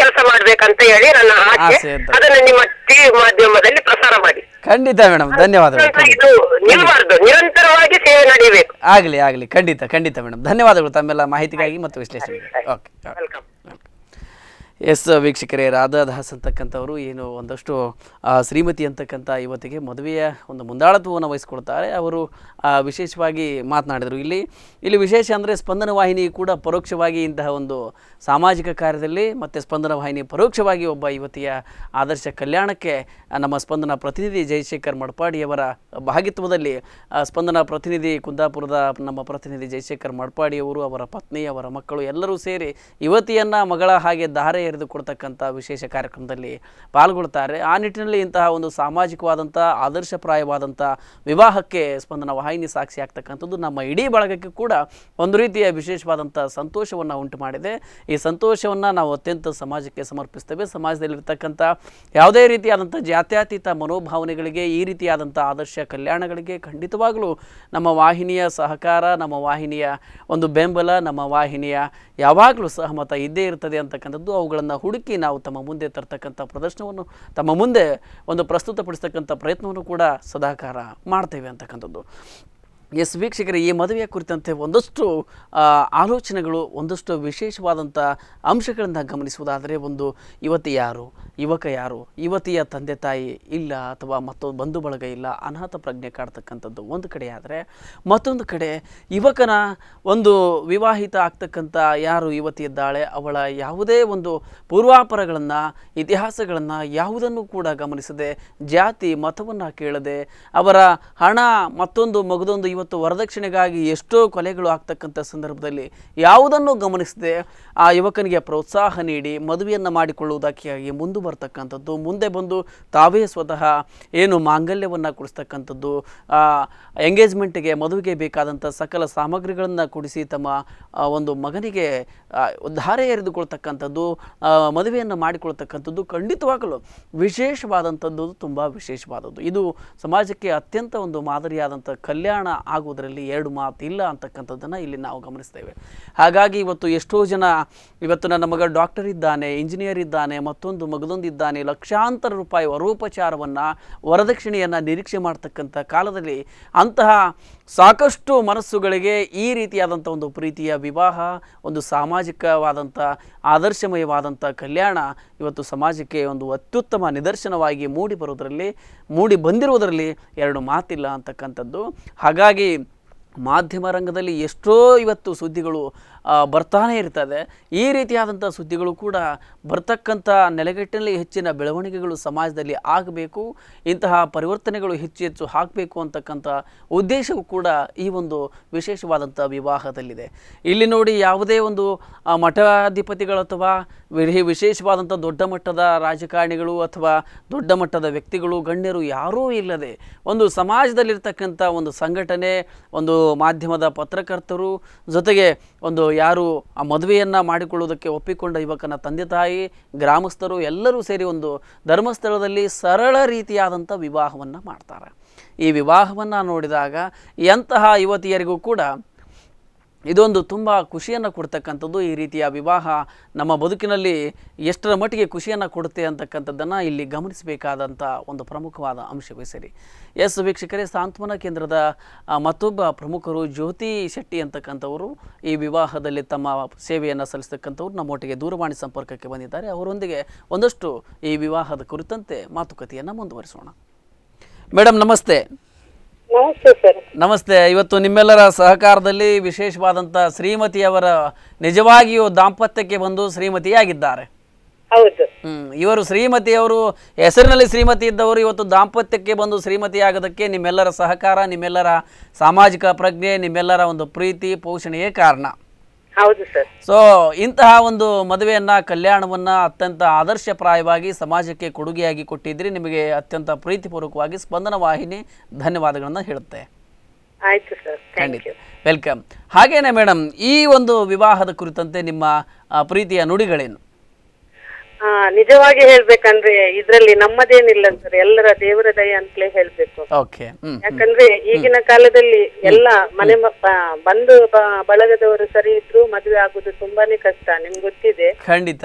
ಕೆಲಸ ಮಾಡ್ಬೇಕಂತ ಹೇಳಿ ನನ್ನ ಆಸೆ ಆಸೆ ಅಂತ. ಅದನ್ನ ನಿಮ್ಮ ಟಿವಿ ಮಾಧ್ಯಮದಲ್ಲಿ ಪ್ರಸಾರ ಮಾಡಿ ಖಂಡಿತ ಮೇಡಮ್ ಧನ್ಯವಾದಗಳು ಖಂಡಿತ ಇದು ನಿಲ್ಬಾರ್ದು ನಿರಂತರವಾಗಿ ಸೇವೆ ನಡೀಬೇಕು ಆಗಲಿ ಆಗಲಿ ಖಂಡಿತ ಖಂಡಿತ ಮೇಡಮ್ ಧನ್ಯವಾದಗಳು ತಮ್ಮೆಲ್ಲ ಮಾಹಿತಿಗಾಗಿ ಮತ್ತು ವಿಶ್ಲೇಷಣೆಗೆ ಓಕೆ ವೆಲ್ಕಮ್ ಎಸ್ ವೀಕ್ಷಕರೇ ರಾಧಾ ದಾಸ್ ಅಂತಕ್ಕಂಥವರು ಏನು ಒಂದಷ್ಟು ಆ, ಶ್ರೀಮತಿ ಅಂತಕ್ಕಂಥ ಯುವತಿಗೆ ಮದುವೆಯ ಒಂದು ಮುಂದಾಳತ್ವವನ್ನು ವಹಿಸ್ಕೊಳ್ತಾರೆ ಅವರು ಆ, ವಿಶೇಷವಾಗಿ ಮಾತನಾಡಿದರು ಇಲ್ಲಿ ಇಲ್ಲಿ ವಿಶೇಷ ಅಂದರೆ ಸ್ಪಂದನ ವಾಹಿನಿ ಕೂಡ ಪರೋಕ್ಷವಾಗಿ ಇಂತಹ ಒಂದು ಸಾಮಾಜಿಕ ಕಾರ್ಯದಲ್ಲಿ ಮತ್ತು ಸ್ಪಂದನ ವಾಹಿನಿ ಪರೋಕ್ಷವಾಗಿ ಒಬ್ಬ ಯುವತಿಯ ಆದರ್ಶ ಕಲ್ಯಾಣಕ್ಕೆ ಆ, ನಮ್ಮ ಸ್ಪಂದನ ಪ್ರತಿನಿಧಿ ಜಯಶೇಖರ್ ಮಡ್ಪಾಡಿಯವರ ಭಾಗಿತ್ವದಲ್ಲಿ ಆ, ಸ್ಪಂದನ ಪ್ರತಿನಿಧಿ ಕುಂದಾಪುರದ ನಮ್ಮ ಪ್ರತಿನಿಧಿ ಜಯಶೇಖರ್ ಮಡ್ಪಾಡಿಯವರು ಅವರ ಪತ್ನಿ ಅವರ ಮಕ್ಕಳು ಎಲ್ಲರೂ ಸೇರಿ ಯುವತಿಯನ್ನು ಮಗಳ ಹಾಗೆ ದಾರೆ ಎರೆದು ಕೊಡ್ತಕ್ಕಂಥ ವಿಶೇಷ ಕಾರ್ಯಕ್ರಮದಲ್ಲಿ ಪಾಲ್ಗೊಳ್ತಾರೆ ಆ ನಿಟ್ಟಿನಲ್ಲಿ ಇಂತಹ ಒಂದು ಸಾಮಾಜಿಕವಾದಂಥ ಆದರ್ಶಪ್ರಾಯವಾದಂಥ ವಿವಾಹಕ್ಕೆ ಸ್ಪಂದನ ವಾಹಿನಿ ಸಾಕ್ಷಿ ಆಗ್ತಕ್ಕಂಥದ್ದು ನಮ್ಮ ಇಡೀ ಬಳಗಕ್ಕೆ ಕೂಡ ಒಂದು ರೀತಿಯ ವಿಶೇಷವಾದಂಥ ಸಂತೋಷವನ್ನು ಉಂಟು ಮಾಡಿದೆ ಈ ಸಂತೋಷವನ್ನು ನಾವು ಅತ್ಯಂತ ಸಮಾಜಕ್ಕೆ ಸಮರ್ಪಿಸ್ತೇವೆ ಸಮಾಜದಲ್ಲಿರ್ತಕ್ಕಂಥ ಯಾವುದೇ ರೀತಿಯಾದಂಥ ಜಾತ್ಯತೀತ ಮನೋಭಾವನೆಗಳಿಗೆ ಈ ರೀತಿಯಾದಂಥ ಆದರ್ಶ ಕಲ್ಯಾಣಗಳಿಗೆ ಖಂಡಿತವಾಗಲೂ ನಮ್ಮ ವಾಹಿನಿಯ ಸಹಕಾರ ನಮ್ಮ ವಾಹಿನಿಯ ಒಂದು ಬೆಂಬಲ ನಮ್ಮ ವಾಹಿನಿಯ ಯಾವಾಗಲೂ ಸಹಮತ ಇದ್ದೇ ಇರ್ತದೆ ಅಂತಕ್ಕಂಥದ್ದು ಅವುಗಳನ್ನು ಹುಡುಕಿ ನಾವು ತಮ್ಮ ಮುಂದೆ ತರ್ತಕ್ಕಂಥ ಪ್ರದರ್ಶನವನ್ನು ತಮ್ಮ ಮುಂದೆ ಒಂದು ಪ್ರಸ್ತುತಪಡಿಸ್ತಕ್ಕಂಥ ಪ್ರಯತ್ನವನ್ನು ಕೂಡ ಸದಾಕಾರ ಮಾಡ್ತೇವೆ ಅಂತಕ್ಕಂಥದ್ದು ಎಸ್ ವೀಕ್ಷಕರೇ ಈ ಮದುವೆಯ ಕುರಿತಂತೆ ಒಂದಷ್ಟು ಆ, ಆಲೋಚನೆಗಳು ಒಂದಷ್ಟು ವಿಶೇಷವಾದಂಥ ಅಂಶಗಳನ್ನು ಗಮನಿಸುವುದಾದರೆ ಒಂದು ಯುವತಿ ಯಾರು ಯುವಕ ಯಾರು ಯುವತಿಯ ತಂದೆ ತಾಯಿ ಇಲ್ಲ ಅಥವಾ ಮತ್ತೊಂದು ಬಂಧು ಬಳಗ ಇಲ್ಲ ಅನಾಥ ಪ್ರಜ್ಞೆ ಕಾಡ್ತಕ್ಕಂಥದ್ದು ಒಂದು ಕಡೆ ಆದರೆ ಮತ್ತೊಂದು ಕಡೆ ಯುವಕನ ಒಂದು ವಿವಾಹಿತ ಆಗ್ತಕ್ಕಂಥ ಯಾರು ಯುವತಿ ಇದ್ದಾಳೆ ಅವಳ ಯಾವುದೇ ಒಂದು ಪೂರ್ವಾಪರಗಳನ್ನು ಇತಿಹಾಸಗಳನ್ನು ಯಾವುದನ್ನು ಕೂಡ ಗಮನಿಸದೆ ಜಾತಿ ಮತವನ್ನು ಕೇಳದೆ ಅವರ ಹಣ ಮತ್ತೊಂದು ಮಗದೊಂದು ಇವತ್ತು ವರದಕ್ಷಿಣೆಗಾಗಿ ಎಷ್ಟೋ ಕೊಲೆಗಳು ಆಗ್ತಕ್ಕಂಥ ಸಂದರ್ಭದಲ್ಲಿ ಯಾವುದನ್ನು ಗಮನಿಸದೆ ಆ ಯುವಕನಿಗೆ ಪ್ರೋತ್ಸಾಹ ನೀಡಿ ಮದುವೆಯನ್ನು ಮಾಡಿಕೊಳ್ಳುವುದಕ್ಕಾಗಿ ಮುಂದೆ ಬರ್ತಕ್ಕಂಥದ್ದು ಮುಂದೆ ಬಂದು ತಾವೇ ಸ್ವತಃ ಏನು ಮಾಂಗಲ್ಯವನ್ನು ಕೊಡಿಸ್ತಕ್ಕಂಥದ್ದು ಎಂಗೇಜ್ಮೆಂಟ್ಗೆ ಮದುವೆಗೆ ಬೇಕಾದಂಥ ಸಕಲ ಸಾಮಗ್ರಿಗಳನ್ನು ಕೊಡಿಸಿ ತಮ್ಮ ಆ, ಒಂದು ಮಗನಿಗೆ ಆ, ಧಾರೆ ಎರೆದುಕೊಳ್ತಕ್ಕಂಥದ್ದು ಆ, ಮದುವೆಯನ್ನು ಮಾಡಿಕೊಳ್ತಕ್ಕಂಥದ್ದು ಖಂಡಿತವಾಗಲು ವಿಶೇಷವಾದಂಥದ್ದು ತುಂಬ ವಿಶೇಷವಾದದ್ದು ಇದು ಸಮಾಜಕ್ಕೆ ಅತ್ಯಂತ ಒಂದು ಮಾದರಿಯಾದಂಥ ಕಲ್ಯಾಣ ಆಗುವುದರಲ್ಲಿ ಎರಡು ಮಾತು ಇಲ್ಲ ಅಂತಕ್ಕಂಥದ್ದನ್ನು ಇಲ್ಲಿ ನಾವು ಗಮನಿಸ್ತೇವೆ ಹಾಗಾಗಿ ಇವತ್ತು ಎಷ್ಟೋ ಜನ ಇವತ್ತು ನನ್ನ ಮಗ ಡಾಕ್ಟರ್ ಇದ್ದಾನೆ ಇಂಜಿನಿಯರ್ ಇದ್ದಾನೆ ಮತ್ತೊಂದು ಮಗದೊಂದು ಇದ್ದಾನೆ ಲಕ್ಷಾಂತರ ರೂಪಾಯಿ ವರೋಪಚಾರವನ್ನು ವರದಕ್ಷಿಣೆಯನ್ನು ನಿರೀಕ್ಷೆ ಮಾಡ್ತಕ್ಕಂಥ ಕಾಲದಲ್ಲಿ ಅಂತಹ ಸಾಕಷ್ಟು ಮನಸ್ಸುಗಳಿಗೆ ಈ ರೀತಿಯಾದಂಥ ಒಂದು ಪ್ರೀತಿಯ ವಿವಾಹ ಒಂದು ಸಾಮಾಜಿಕವಾದಂಥ ಆದರ್ಶಮಯವಾದಂಥ ಕಲ್ಯಾಣ ಇವತ್ತು ಸಮಾಜಕ್ಕೆ ಒಂದು ಅತ್ಯುತ್ತಮ ನಿದರ್ಶನವಾಗಿ ಮೂಡಿ ಬರೋದರಲ್ಲಿ ಮೂಡಿ ಬಂದಿರುವುದರಲ್ಲಿ ಎರಡು ಮಾತಿಲ್ಲ ಅಂತಕ್ಕಂಥದ್ದು ಹಾಗಾಗಿ ಮಾಧ್ಯಮ ರಂಗದಲ್ಲಿ ಎಷ್ಟೋ ಇವತ್ತು ಸುದ್ದಿಗಳು ಆ, ಬರ್ತಾನೆ ಇರ್ತದೆ ಈ ರೀತಿಯಾದಂಥ ಸುದ್ದಿಗಳು ಕೂಡ ಬರ್ತಕ್ಕಂಥ ನೆಲೆಗಟ್ಟಿನಲ್ಲಿ ಹೆಚ್ಚಿನ ಬೆಳವಣಿಗೆಗಳು ಸಮಾಜದಲ್ಲಿ ಆಗಬೇಕು ಇಂತಹ ಪರಿವರ್ತನೆಗಳು ಹೆಚ್ಚು ಹೆಚ್ಚು ಆಗಬೇಕು ಅಂತಕ್ಕಂಥ ಉದ್ದೇಶವು ಕೂಡ ಈ ಒಂದು ವಿಶೇಷವಾದಂಥ ವಿವಾಹದಲ್ಲಿದೆ ಇಲ್ಲಿ ನೋಡಿ ಯಾವುದೇ ಒಂದು ಆ, ಮಠಾಧಿಪತಿಗಳು ಅಥವಾ ವಿಧಿ ವಿಶೇಷವಾದಂಥ ದೊಡ್ಡ ಮಟ್ಟದ ರಾಜಕಾರಣಿಗಳು ಅಥವಾ ದೊಡ್ಡ ಮಟ್ಟದ ವ್ಯಕ್ತಿಗಳು ಗಣ್ಯರು ಯಾರೂ ಇಲ್ಲದೆ ಒಂದು ಸಮಾಜದಲ್ಲಿರ್ತಕ್ಕಂಥ ಒಂದು ಸಂಘಟನೆ ಒಂದು ಮಾಧ್ಯಮದ ಪತ್ರಕರ್ತರು ಜೊತೆಗೆ ಒಂದು ಯಾರು ಆ ಮದುವೆಯನ್ನು ಮಾಡಿಕೊಳ್ಳುವುದಕ್ಕೆ ಒಪ್ಪಿಕೊಂಡ ಯುವಕನ ತಂದೆ ತಾಯಿ ಗ್ರಾಮಸ್ಥರು ಎಲ್ಲರೂ ಸೇರಿ ಒಂದು ಧರ್ಮಸ್ಥಳದಲ್ಲಿ ಸರಳ ರೀತಿಯಾದಂಥ ವಿವಾಹವನ್ನು ಮಾಡ್ತಾರೆ ಈ ವಿವಾಹವನ್ನು ನೋಡಿದಾಗ ಎಂತಹ ಯುವತಿಯರಿಗೂ ಕೂಡ ಇದೊಂದು ತುಂಬ ಖುಷಿಯನ್ನು ಕೊಡ್ತಕ್ಕಂಥದ್ದು ಈ ರೀತಿಯ ವಿವಾಹ ನಮ್ಮ ಬದುಕಿನಲ್ಲಿ ಎಷ್ಟರ ಮಟ್ಟಿಗೆ ಖುಷಿಯನ್ನು ಕೊಡುತ್ತೆ ಅಂತಕ್ಕಂಥದ್ದನ್ನು ಇಲ್ಲಿ ಗಮನಿಸಬೇಕಾದಂಥ ಒಂದು ಪ್ರಮುಖವಾದ ಅಂಶವೇ ಸರಿ ಎಸ್ ವೀಕ್ಷಕರೇ ಸಾಂತ್ವನ ಕೇಂದ್ರದ ಆ, ಮತ್ತೊಬ್ಬ ಪ್ರಮುಖರು ಜ್ಯೋತಿ ಶೆಟ್ಟಿ ಅಂತಕ್ಕಂಥವರು ಈ ವಿವಾಹದಲ್ಲಿ ತಮ್ಮ ಸೇವೆಯನ್ನು ಸಲ್ಲಿಸ್ತಕ್ಕಂಥವ್ರು ನಮ್ಮೊಟ್ಟಿಗೆ ದೂರವಾಣಿ ಸಂಪರ್ಕಕ್ಕೆ ಬಂದಿದ್ದಾರೆ ಅವರೊಂದಿಗೆ ಒಂದಷ್ಟು ಈ ವಿವಾಹದ ಕುರಿತಂತೆ ಮಾತುಕತೆಯನ್ನು ಮುಂದುವರಿಸೋಣ ಮೇಡಮ್ ನಮಸ್ತೆ ನಮಸ್ತೆ ಸರ್ ನಮಸ್ತೆ ಇವತ್ತು ನಿಮ್ಮೆಲ್ಲರ ಸಹಕಾರದಲ್ಲಿ ವಿಶೇಷವಾದಂಥ ಶ್ರೀಮತಿಯವರ ನಿಜವಾಗಿಯೂ ದಾಂಪತ್ಯಕ್ಕೆ ಬಂದು ಶ್ರೀಮತಿಯಾಗಿದ್ದಾರೆ ಹೌದು ಹ್ಮ್ ಇವರು ಶ್ರೀಮತಿಯವರು ಹೆಸರಿನಲ್ಲಿ ಶ್ರೀಮತಿ ಇದ್ದವರು ಇವತ್ತು ದಾಂಪತ್ಯಕ್ಕೆ ಬಂದು ಶ್ರೀಮತಿಯಾಗೋದಕ್ಕೆ ನಿಮ್ಮೆಲ್ಲರ ಸಹಕಾರ ನಿಮ್ಮೆಲ್ಲರ ಸಾಮಾಜಿಕ ಪ್ರಜ್ಞೆ ನಿಮ್ಮೆಲ್ಲರ ಒಂದು ಪ್ರೀತಿ ಪೋಷಣೆಯೇ ಕಾರಣ ಹೌದು ಸರ್ ಸೊ ಇಂತಹ ಒಂದು ಮದುವೆಯನ್ನ ಕಲ್ಯಾಣವನ್ನ ಅತ್ಯಂತ ಆದರ್ಶಪ್ರಾಯವಾಗಿ ಸಮಾಜಕ್ಕೆ ಕೊಡುಗೆಯಾಗಿ ಕೊಟ್ಟಿದ್ರಿ ನಿಮಗೆ ಅತ್ಯಂತ ಪ್ರೀತಿಪೂರ್ವಕವಾಗಿ ಸ್ಪಂದನ ವಾಹಿನಿ ಧನ್ಯವಾದಗಳನ್ನು ಹೇಳುತ್ತೆ ಆಯ್ತು ಸರ್ ಥ್ಯಾಂಕ್ ಖಂಡಿತ ಯು ವೆಲ್ಕಮ್ ಹಾಗೇನೆ ಮೇಡಮ್ ಈ ಒಂದು ವಿವಾಹದ ಕುರಿತಂತೆ ನಿಮ್ಮ ಆ, ಪ್ರೀತಿಯ ನುಡಿಗಳೇನು ಆ, ನಿಜವಾಗಿ ಹೇಳ್ಬೇಕಂದ್ರೆ ಇದ್ರಲ್ಲಿ ನಮ್ಮದೇನಿಲ್ಲ ಸರ್ ಎಲ್ಲರ ದೇವರ ದಯ ಅಂತಲೇ ಹೇಳ್ಬೇಕು ಓಕೆ ಹ್ಮ್ ಯಾಕಂದ್ರೆ ಈಗಿನ ಕಾಲದಲ್ಲಿ ಎಲ್ಲ ಮನೆ ಮ- ಬ- ಬಂಧು ಬ- ಬಳಗದವರು ಸರಿ ಇದ್ರು ಮದುವೆ ಆಗುದು ತುಂಬಾನೇ ಕಷ್ಟ ನಿಮ್ಗೆ ಗೊತ್ತಿದೆ ಖಂಡಿತ ಆದ್ರೆ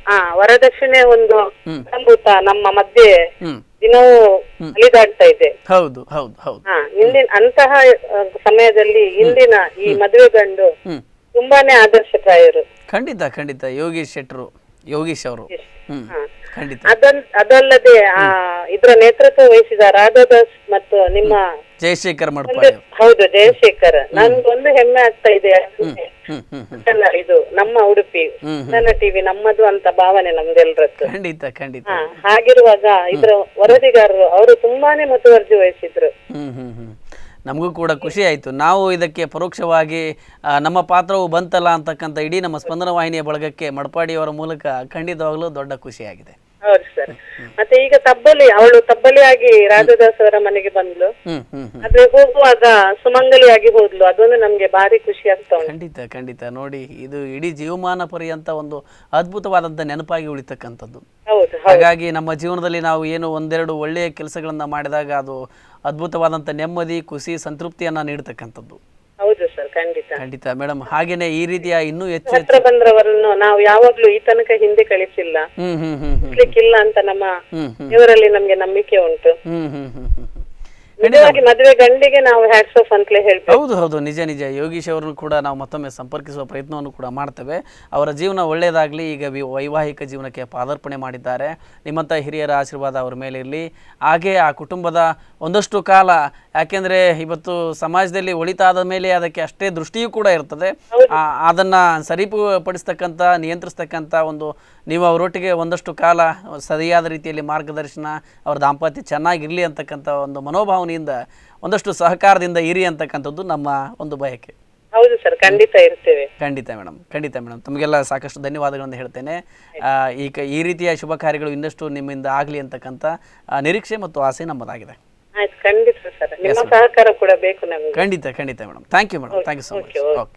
ಆ ವರದಕ್ಷಿಣೆ ಒಂದು ಹ್ಮ್. ಸಂಭೂತ ನಮ್ಮ ಮಧ್ಯೆ ಹ್ಮ್ ದಿನವೂ ಅಲಿದಾಡ್ತಾ ಇದೆ ಹೌದು ಹೌದು ಹೌದು ಹಾ ಇಂದಿನ ಅಂತಹ ಆ, ಸಮಯದಲ್ಲಿ ಇಂದಿನ ಈ ಮದುವೆ ಗಂಡು ಹ್ಮ್ ತುಂಬಾನೇ ಆದರ್ಶಪ್ರಾಯರು ಖಂಡಿತ ಖಂಡಿತ ಯೋಗೀಶ್ ಶೆಟ್ರು ಯೋಗೀಶ್ ಅವರು ಹ್ಮ್ ಹಾ. ಖಂಡಿತ ಅದಲ್ ಅದಲ್ಲದೆ ಆ ಇದ್ರ ನೇತೃತ್ವ ವಹಿಸಿದ ರಾಧಾದಾಸ್ ಮತ್ತು ನಿಮ್ಮ ಜಯಶೇಖರ್ ಒಂದು ಮಡ್ಪಾಡಿ ಅವ್ರು. ಹೌದು ಜಯಶೇಖರ್ ನನ್ಗೊಂದು ಹೆಮ್ಮೆ ಆಗ್ತಾ ಇದೆ ಹ್ಮ್ ಹ್ಮ್ ಹ್ಮ್ ಅಲ್ಲ, ಇದು ನಮ್ಮ ಉಡುಪಿ ಹ್ಮ್, ನನ್ನ ಟಿವಿ ನಮ್ಮದು ಅಂತ ಭಾವನೆ ನಮ್ದೆಲ್ರದ್ದು ಖಂಡಿತ ಖಂಡಿತ ಹಾ ಹಾಗಿರುವಾಗ ಇದ್ರ ವರದಿಗಾರರು ಅವರು ತುಂಬಾನೇ ಮುತುವರ್ಜಿ ವಹಿಸಿದ್ರು ಹ್ಮ್ ಹ್ಮ್ ಹ್ಮ್ ನಮಗೂ ಕೂಡ ಖುಷಿ ಆಯಿತು ನಾವು ಇದಕ್ಕೆ ಪರೋಕ್ಷವಾಗಿ ಆ, ನಮ್ಮ ಪಾತ್ರವು ಬಂತಲ್ಲ ಅಂತಕ್ಕಂಥ ಇಡೀ ನಮ್ಮ ಸ್ಪಂದನ ವಾಹಿನಿಯ ಬಳಗಕ್ಕೆ ಮಡಪಾಡಿಯವರ ಮೂಲಕ ಖಂಡಿತವಾಗ್ಲೂ ದೊಡ್ಡ ಖುಷಿಯಾಗಿದೆ ಹೌದು ಸರ್ ಮತ್ತೆ ಈಗ ತಬ್ಬಲಿ ಅವಳು ತಬ್ಬಲಿಯಾಗಿ ರಾಧಾದಾಸ್ ಅವರ ಮನೆಗೆ ಬಂದ್ಲು ಹ್ಮ್ ಹ್ಮ್ ಹ್ಮ್ ಆದ್ರೆ ಹೋಗುವಾಗ ಸುಮಂಗಲಿಯಾಗಿ ಹೋದ್ಲು ಅದೊಂದು ನಮ್ಗೆ ಭಾರಿ ಖುಷಿ ಆಗ್ತಾ ಉಂಟು ಖಂಡಿತ ಖಂಡಿತ ನೋಡಿ ಇದು ಇಡೀ ಜೀವಮಾನ ಪರ್ಯಂತ ಒಂದು ಅದ್ಭುತವಾದಂಥ ನೆನಪಾಗಿ ಉಳಿತಕ್ಕಂಥದ್ದು ಹೌದು ಹಾಗಾಗಿ ನಮ್ಮ ಜೀವನದಲ್ಲಿ ನಾವು ಏನು ಒಂದೆರಡು ಒಳ್ಳೆಯ ಕೆಲಸಗಳನ್ನ ಮಾಡಿದಾಗ ಅದು ಅದ್ಭುತವಾದಂಥ ನೆಮ್ಮದಿ ಖುಷಿ ಸಂತೃಪ್ತಿಯನ್ನ ನೀಡ್ತಕ್ಕಂಥದ್ದು ಹೌದು ಸರ್ ಖಂಡಿತ ಖಂಡಿತ ಮೇಡಮ್ ಹಾಗೇನೆ ಈ ರೀತಿಯ ಇನ್ನೂ ಹೆಚ್ಚು ಹತ್ರ ಬಂದ್ರವರನ್ನು ನಾವು ಯಾವಾಗ್ಲೂ ಈ ತನಕ ಹಿಂದೆ ಕಳಿಸಿಲ್ಲ ಹ್ಮ್ ಹ್ಮ್ ಹ್ಮ್ ಹ್ಮ್ ಇಲ್ಲ ಅಂತ ನಮ್ಮ ಹ್ಮ್ ಹ್ಮ್ ಇವರಲ್ಲಿ ನಮ್ಗೆ ನಂಬಿಕೆ ಉಂಟು ಹ್ಮ್ ಹ್ಮ್ ಹ್ಮ್ ಹ್ಮ್ ಹ್ಮ್ ನಿಜವಾಗಿ ಮದುವೆ ಗಂಡಿಗೆ ನಾವು ಹ್ಯಾಟ್ಸ್ ಆಫ್ ಅಂತಲೇ ಹೇಳ್ಬೇಕು ಹೌದು ಹೌದು ನಿಜ ನಿಜ ಯೋಗೀಶ್ ಅವರನ್ನು ಕೂಡ ನಾವು ಮತ್ತೊಮ್ಮೆ ಸಂಪರ್ಕಿಸುವ ಪ್ರಯತ್ನವನ್ನು ಕೂಡ ಮಾಡ್ತೇವೆ ಅವರ ಜೀವನ ಒಳ್ಳೆಯದಾಗಲಿ ಈಗ ವಿ- ವೈವಾಹಿಕ ಜೀವನಕ್ಕೆ ಪಾದಾರ್ಪಣೆ ಮಾಡಿದ್ದಾರೆ ನಿಮ್ಮಂಥ ಹಿರಿಯರ ಆಶೀರ್ವಾದ ಅವರ ಮೇಲೆ ಇರಲಿ ಹಾಗೆ ಆ ಕುಟುಂಬದ ಒಂದಷ್ಟು ಕಾಲ ಯಾಕೆಂದರೆ ಇವತ್ತು ಸಮಾಜದಲ್ಲಿ ಒಳಿತಾದ ಮೇಲೆ ಅದಕ್ಕೆ ಅಷ್ಟೇ ದೃಷ್ಟಿಯೂ ಕೂಡ ಇರ್ತದೆ ಆ- ಅದನ್ನ ಸರಿಪಡಿಸ್ತಕ್ಕಂಥ ನಿಯಂತ್ರಿಸ್ತಕ್ಕಂಥ ಒಂದು ನೀವು ಅವರೊಟ್ಟಿಗೆ ಒಂದಷ್ಟು ಕಾಲ ಸರಿಯಾದ ರೀತಿಯಲ್ಲಿ ಮಾರ್ಗದರ್ಶನ ಅವರ ದಾಂಪತ್ಯ ಚೆನ್ನಾಗಿರಲಿ ಅಂತಕ್ಕಂಥ ಒಂದು ಮನೋಭಾವನೆಯಿಂದ ಒಂದಷ್ಟು ಸಹಕಾರದಿಂದ ಇರಿ ಅಂತಕ್ಕಂಥದ್ದು ನಮ್ಮ ಒಂದು ಬಯಕೆ ಹೌದು ಸರ್ ಖಂಡಿತ ಇರ್ತೇವೆ ಖಂಡಿತ ಮೇಡಮ್ ಖಂಡಿತ ಮೇಡಮ್ ತಮಗೆಲ್ಲ ಸಾಕಷ್ಟು ಧನ್ಯವಾದಗಳನ್ನು ಹೇಳ್ತೇನೆ ಆ, ಈ ಕ ಈ ರೀತಿಯ ಶುಭ ಕಾರ್ಯಗಳು ಇನ್ನಷ್ಟು ನಿಮ್ಮಿಂದ ಆಗಲಿ ಅಂತಕ್ಕಂಥ ಆ, ನಿರೀಕ್ಷೆ ಮತ್ತು ಆಸೆ ನಮ್ಮದಾಗಿದೆ ಆಯ್ತು ಖಂಡಿತ ಸರ್ ನಿಮ್ಮ ಸಹಕಾರ ಕೂಡ ಬೇಕು ನಮ್ಗೆ ಖಂಡಿತ ಖಂಡಿತ madam thank you madam thank you so much okay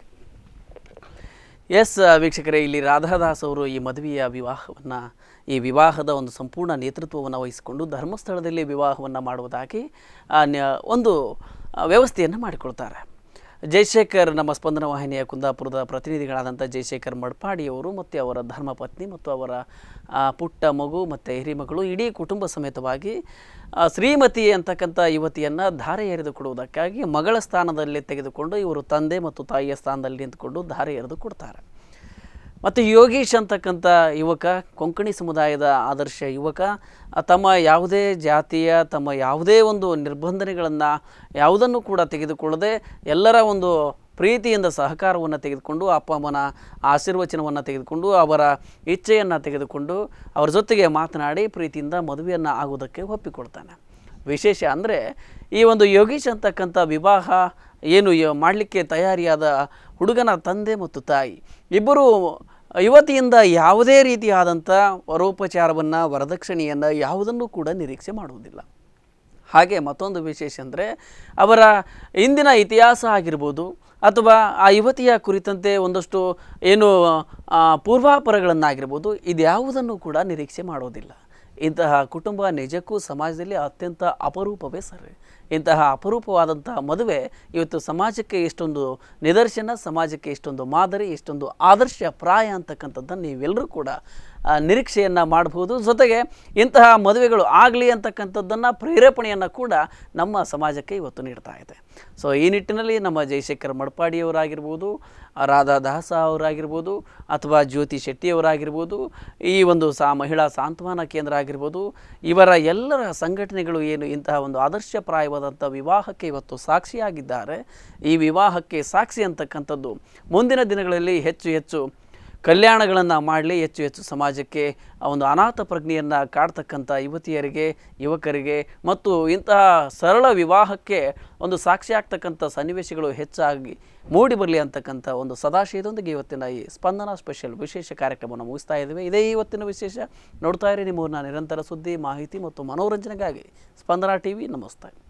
yes ವೀಕ್ಷಕರೇ ಇಲ್ಲಿ ರಾಧಾದಾಸ್ ಅವರು ಈ ಮದುವೆಯ ವಿವಾಹವನ್ನು ಈ ವಿವಾಹದ ಒಂದು ಸಂಪೂರ್ಣ ನೇತೃತ್ವವನ್ನು ವಹಿಸಿಕೊಂಡು ಧರ್ಮಸ್ಥಳದಲ್ಲಿ ವಿವಾಹವನ್ನು ಮಾಡುವುದಾಗಿ ಆ, ನ್ಯ- ಒಂದು ವ್ಯವಸ್ಥೆಯನ್ನು ಮಾಡಿಕೊಳ್ತಾರೆ ಜಯಶೇಖರ್ ನಮ್ಮ ಸ್ಪಂದನ ವಾಹಿನಿಯ ಕುಂದಾಪುರದ ಪ್ರತಿನಿಧಿಗಳಾದಂಥ ಜಯಶೇಖರ್ ಮಡ್ಪಾಡಿಯವರು ಮತ್ತು ಅವರ ಧರ್ಮಪತ್ನಿ ಮತ್ತು ಅವರ ಆ, ಪುಟ್ಟ ಮಗು ಮತ್ತು ಹಿರಿಮಗಳು ಇಡೀ ಕುಟುಂಬ ಸಮೇತವಾಗಿ ಆ, ಶ್ರೀಮತಿ ಅಂತಕ್ಕಂಥ ಯುವತಿಯನ್ನು ಧಾರೆ ಎರೆದು ಕೊಡುವುದಕ್ಕಾಗಿ ಮಗಳ ಸ್ಥಾನದಲ್ಲಿ ತೆಗೆದುಕೊಂಡು ಇವರು ತಂದೆ ಮತ್ತು ತಾಯಿಯ ಸ್ಥಾನದಲ್ಲಿ ನಿಂತುಕೊಂಡು ಧಾರೆ ಎರೆದು ಕೊಡ್ತಾರೆ ಮತ್ತು ಯೋಗೀಶ್ ಅಂತಕ್ಕಂಥ ಯುವಕ ಕೊಂಕಣಿ ಸಮುದಾಯದ ಆದರ್ಶ ಯುವಕ ಆ, ತಮ್ಮ ಯಾವುದೇ ಜಾತಿಯ ತಮ್ಮ ಯಾವುದೇ ಒಂದು ನಿರ್ಬಂಧನೆಗಳನ್ನು ಯಾವುದನ್ನು ಕೂಡ ತೆಗೆದುಕೊಳ್ಳದೆ ಎಲ್ಲರ ಒಂದು ಪ್ರೀತಿಯಿಂದ ಸಹಕಾರವನ್ನು ತೆಗೆದುಕೊಂಡು ಅಪ್ಪ ಅಮ್ಮನ ಆಶೀರ್ವಚನವನ್ನು ತೆಗೆದುಕೊಂಡು ಅವರ ಇಚ್ಛೆಯನ್ನು ತೆಗೆದುಕೊಂಡು ಅವರ ಜೊತೆಗೆ ಮಾತನಾಡಿ ಪ್ರೀತಿಯಿಂದ ಮದುವೆಯನ್ನು ಆಗುವುದಕ್ಕೆ ಒಪ್ಪಿಕೊಳ್ತಾನೆ ವಿಶೇಷ ಅಂದರೆ ಈ ಒಂದು ಯೋಗೀಶ್ ಅಂತಕ್ಕಂಥ ವಿವಾಹ ಏನು ಮಾಡಲಿಕ್ಕೆ ತಯಾರಿಯಾದ ಹುಡುಗನ ತಂದೆ ಮತ್ತು ತಾಯಿ ಇಬ್ಬರು ಯುವತಿಯಿಂದ ಯಾವುದೇ ರೀತಿಯಾದಂಥ ವರೋಪಚಾರವನ್ನು ವರದಕ್ಷಿಣೆಯನ್ನು ಯಾವುದನ್ನು ಕೂಡ ನಿರೀಕ್ಷೆ ಮಾಡುವುದಿಲ್ಲ ಹಾಗೆ ಮತ್ತೊಂದು ವಿಶೇಷ ಅಂದರೆ ಅವರ ಇಂದಿನ ಇತಿಹಾಸ ಆಗಿರ್ಬೋದು ಅಥವಾ ಆ ಯುವತಿಯ ಕುರಿತಂತೆ ಒಂದಷ್ಟು ಏನು ಆ, ಪೂರ್ವಾಪರಗಳನ್ನಾಗಿರ್ಬೋದು ಇದ್ಯಾವುದನ್ನು ಕೂಡ ನಿರೀಕ್ಷೆ ಮಾಡೋದಿಲ್ಲ ಇಂತಹ ಕುಟುಂಬ ನಿಜಕ್ಕೂ ಸಮಾಜದಲ್ಲಿ ಅತ್ಯಂತ ಅಪರೂಪವೇ ಸರ್ ಇಂತಹ ಅಪರೂಪವಾದಂತಹ ಮದುವೆ ಇವತ್ತು ಸಮಾಜಕ್ಕೆ ಎಷ್ಟೊಂದು ನಿದರ್ಶನ ಸಮಾಜಕ್ಕೆ ಎಷ್ಟೊಂದು ಮಾದರಿ ಎಷ್ಟೊಂದು ಆದರ್ಶ ಪ್ರಾಯ ಅಂತಕ್ಕಂಥದ್ದನ್ನು ನೀವೆಲ್ಲರೂ ಕೂಡ ಆ, ನಿರೀಕ್ಷೆಯನ್ನು ಮಾಡಬಹುದು ಜೊತೆಗೆ ಇಂತಹ ಮದುವೆಗಳು ಆಗಲಿ ಅಂತಕ್ಕಂಥದ್ದನ್ನು ಪ್ರೇರೇಪಣೆಯನ್ನು ಕೂಡ ನಮ್ಮ ಸಮಾಜಕ್ಕೆ ಇವತ್ತು ನೀಡ್ತಾ ಇದೆ ಸೊ ಈ ನಿಟ್ಟಿನಲ್ಲಿ ನಮ್ಮ ಜಯಶೇಖರ್ ಮಡ್ಪಾಡಿಯವರಾಗಿರ್ಬೋದು ರಾಧಾ ದಾಸ ಅವರಾಗಿರ್ಬೋದು ಅಥವಾ ಜ್ಯೋತಿ ಶೆಟ್ಟಿಯವರಾಗಿರ್ಬೋದು ಈ ಒಂದು ಸಾ ಮಹಿಳಾ ಸಾಂತ್ವನ ಕೇಂದ್ರ ಆಗಿರ್ಬೋದು ಇವರ ಎಲ್ಲರ ಸಂಘಟನೆಗಳು ಏನು ಇಂತಹ ಒಂದು ಆದರ್ಶಪ್ರಾಯವಾದಂಥ ವಿವಾಹಕ್ಕೆ ಇವತ್ತು ಸಾಕ್ಷಿಯಾಗಿದ್ದಾರೆ ಈ ವಿವಾಹಕ್ಕೆ ಸಾಕ್ಷಿ ಅಂತಕ್ಕಂಥದ್ದು ಮುಂದಿನ ದಿನಗಳಲ್ಲಿ ಹೆಚ್ಚು ಹೆಚ್ಚು ಕಲ್ಯಾಣಗಳನ್ನು ಮಾಡಲಿ ಹೆಚ್ಚು ಹೆಚ್ಚು ಸಮಾಜಕ್ಕೆ ಆ ಒಂದು ಅನಾಥ ಪ್ರಜ್ಞೆಯನ್ನು ಕಾಡ್ತಕ್ಕಂಥ ಯುವತಿಯರಿಗೆ ಯುವಕರಿಗೆ ಮತ್ತು ಇಂತಹ ಸರಳ ವಿವಾಹಕ್ಕೆ ಒಂದು ಸಾಕ್ಷಿ ಆಗ್ತಕ್ಕಂಥ ಸನ್ನಿವೇಶಗಳು ಹೆಚ್ಚಾಗಿ ಮೂಡಿ ಬರಲಿ ಅಂತಕ್ಕಂಥ ಒಂದು ಸದಾಶಯದೊಂದಿಗೆ ಇವತ್ತಿನ ಈ ಸ್ಪಂದನ ಸ್ಪೆಷಲ್ ವಿಶೇಷ ಕಾರ್ಯಕ್ರಮವನ್ನು ಮುಗಿಸ್ತಾ ಇದ್ದೇವೆ ಇದೇ ಇವತ್ತಿನ ವಿಶೇಷ ನೋಡ್ತಾ ಇರಿ ನಿಮ್ಮೂರಿನ ನಿರಂತರ ಸುದ್ದಿ ಮಾಹಿತಿ ಮತ್ತು ಮನೋರಂಜನೆಗಾಗಿ ಸ್ಪಂದನ ಟಿ ವಿ ನಮಸ್ತೆ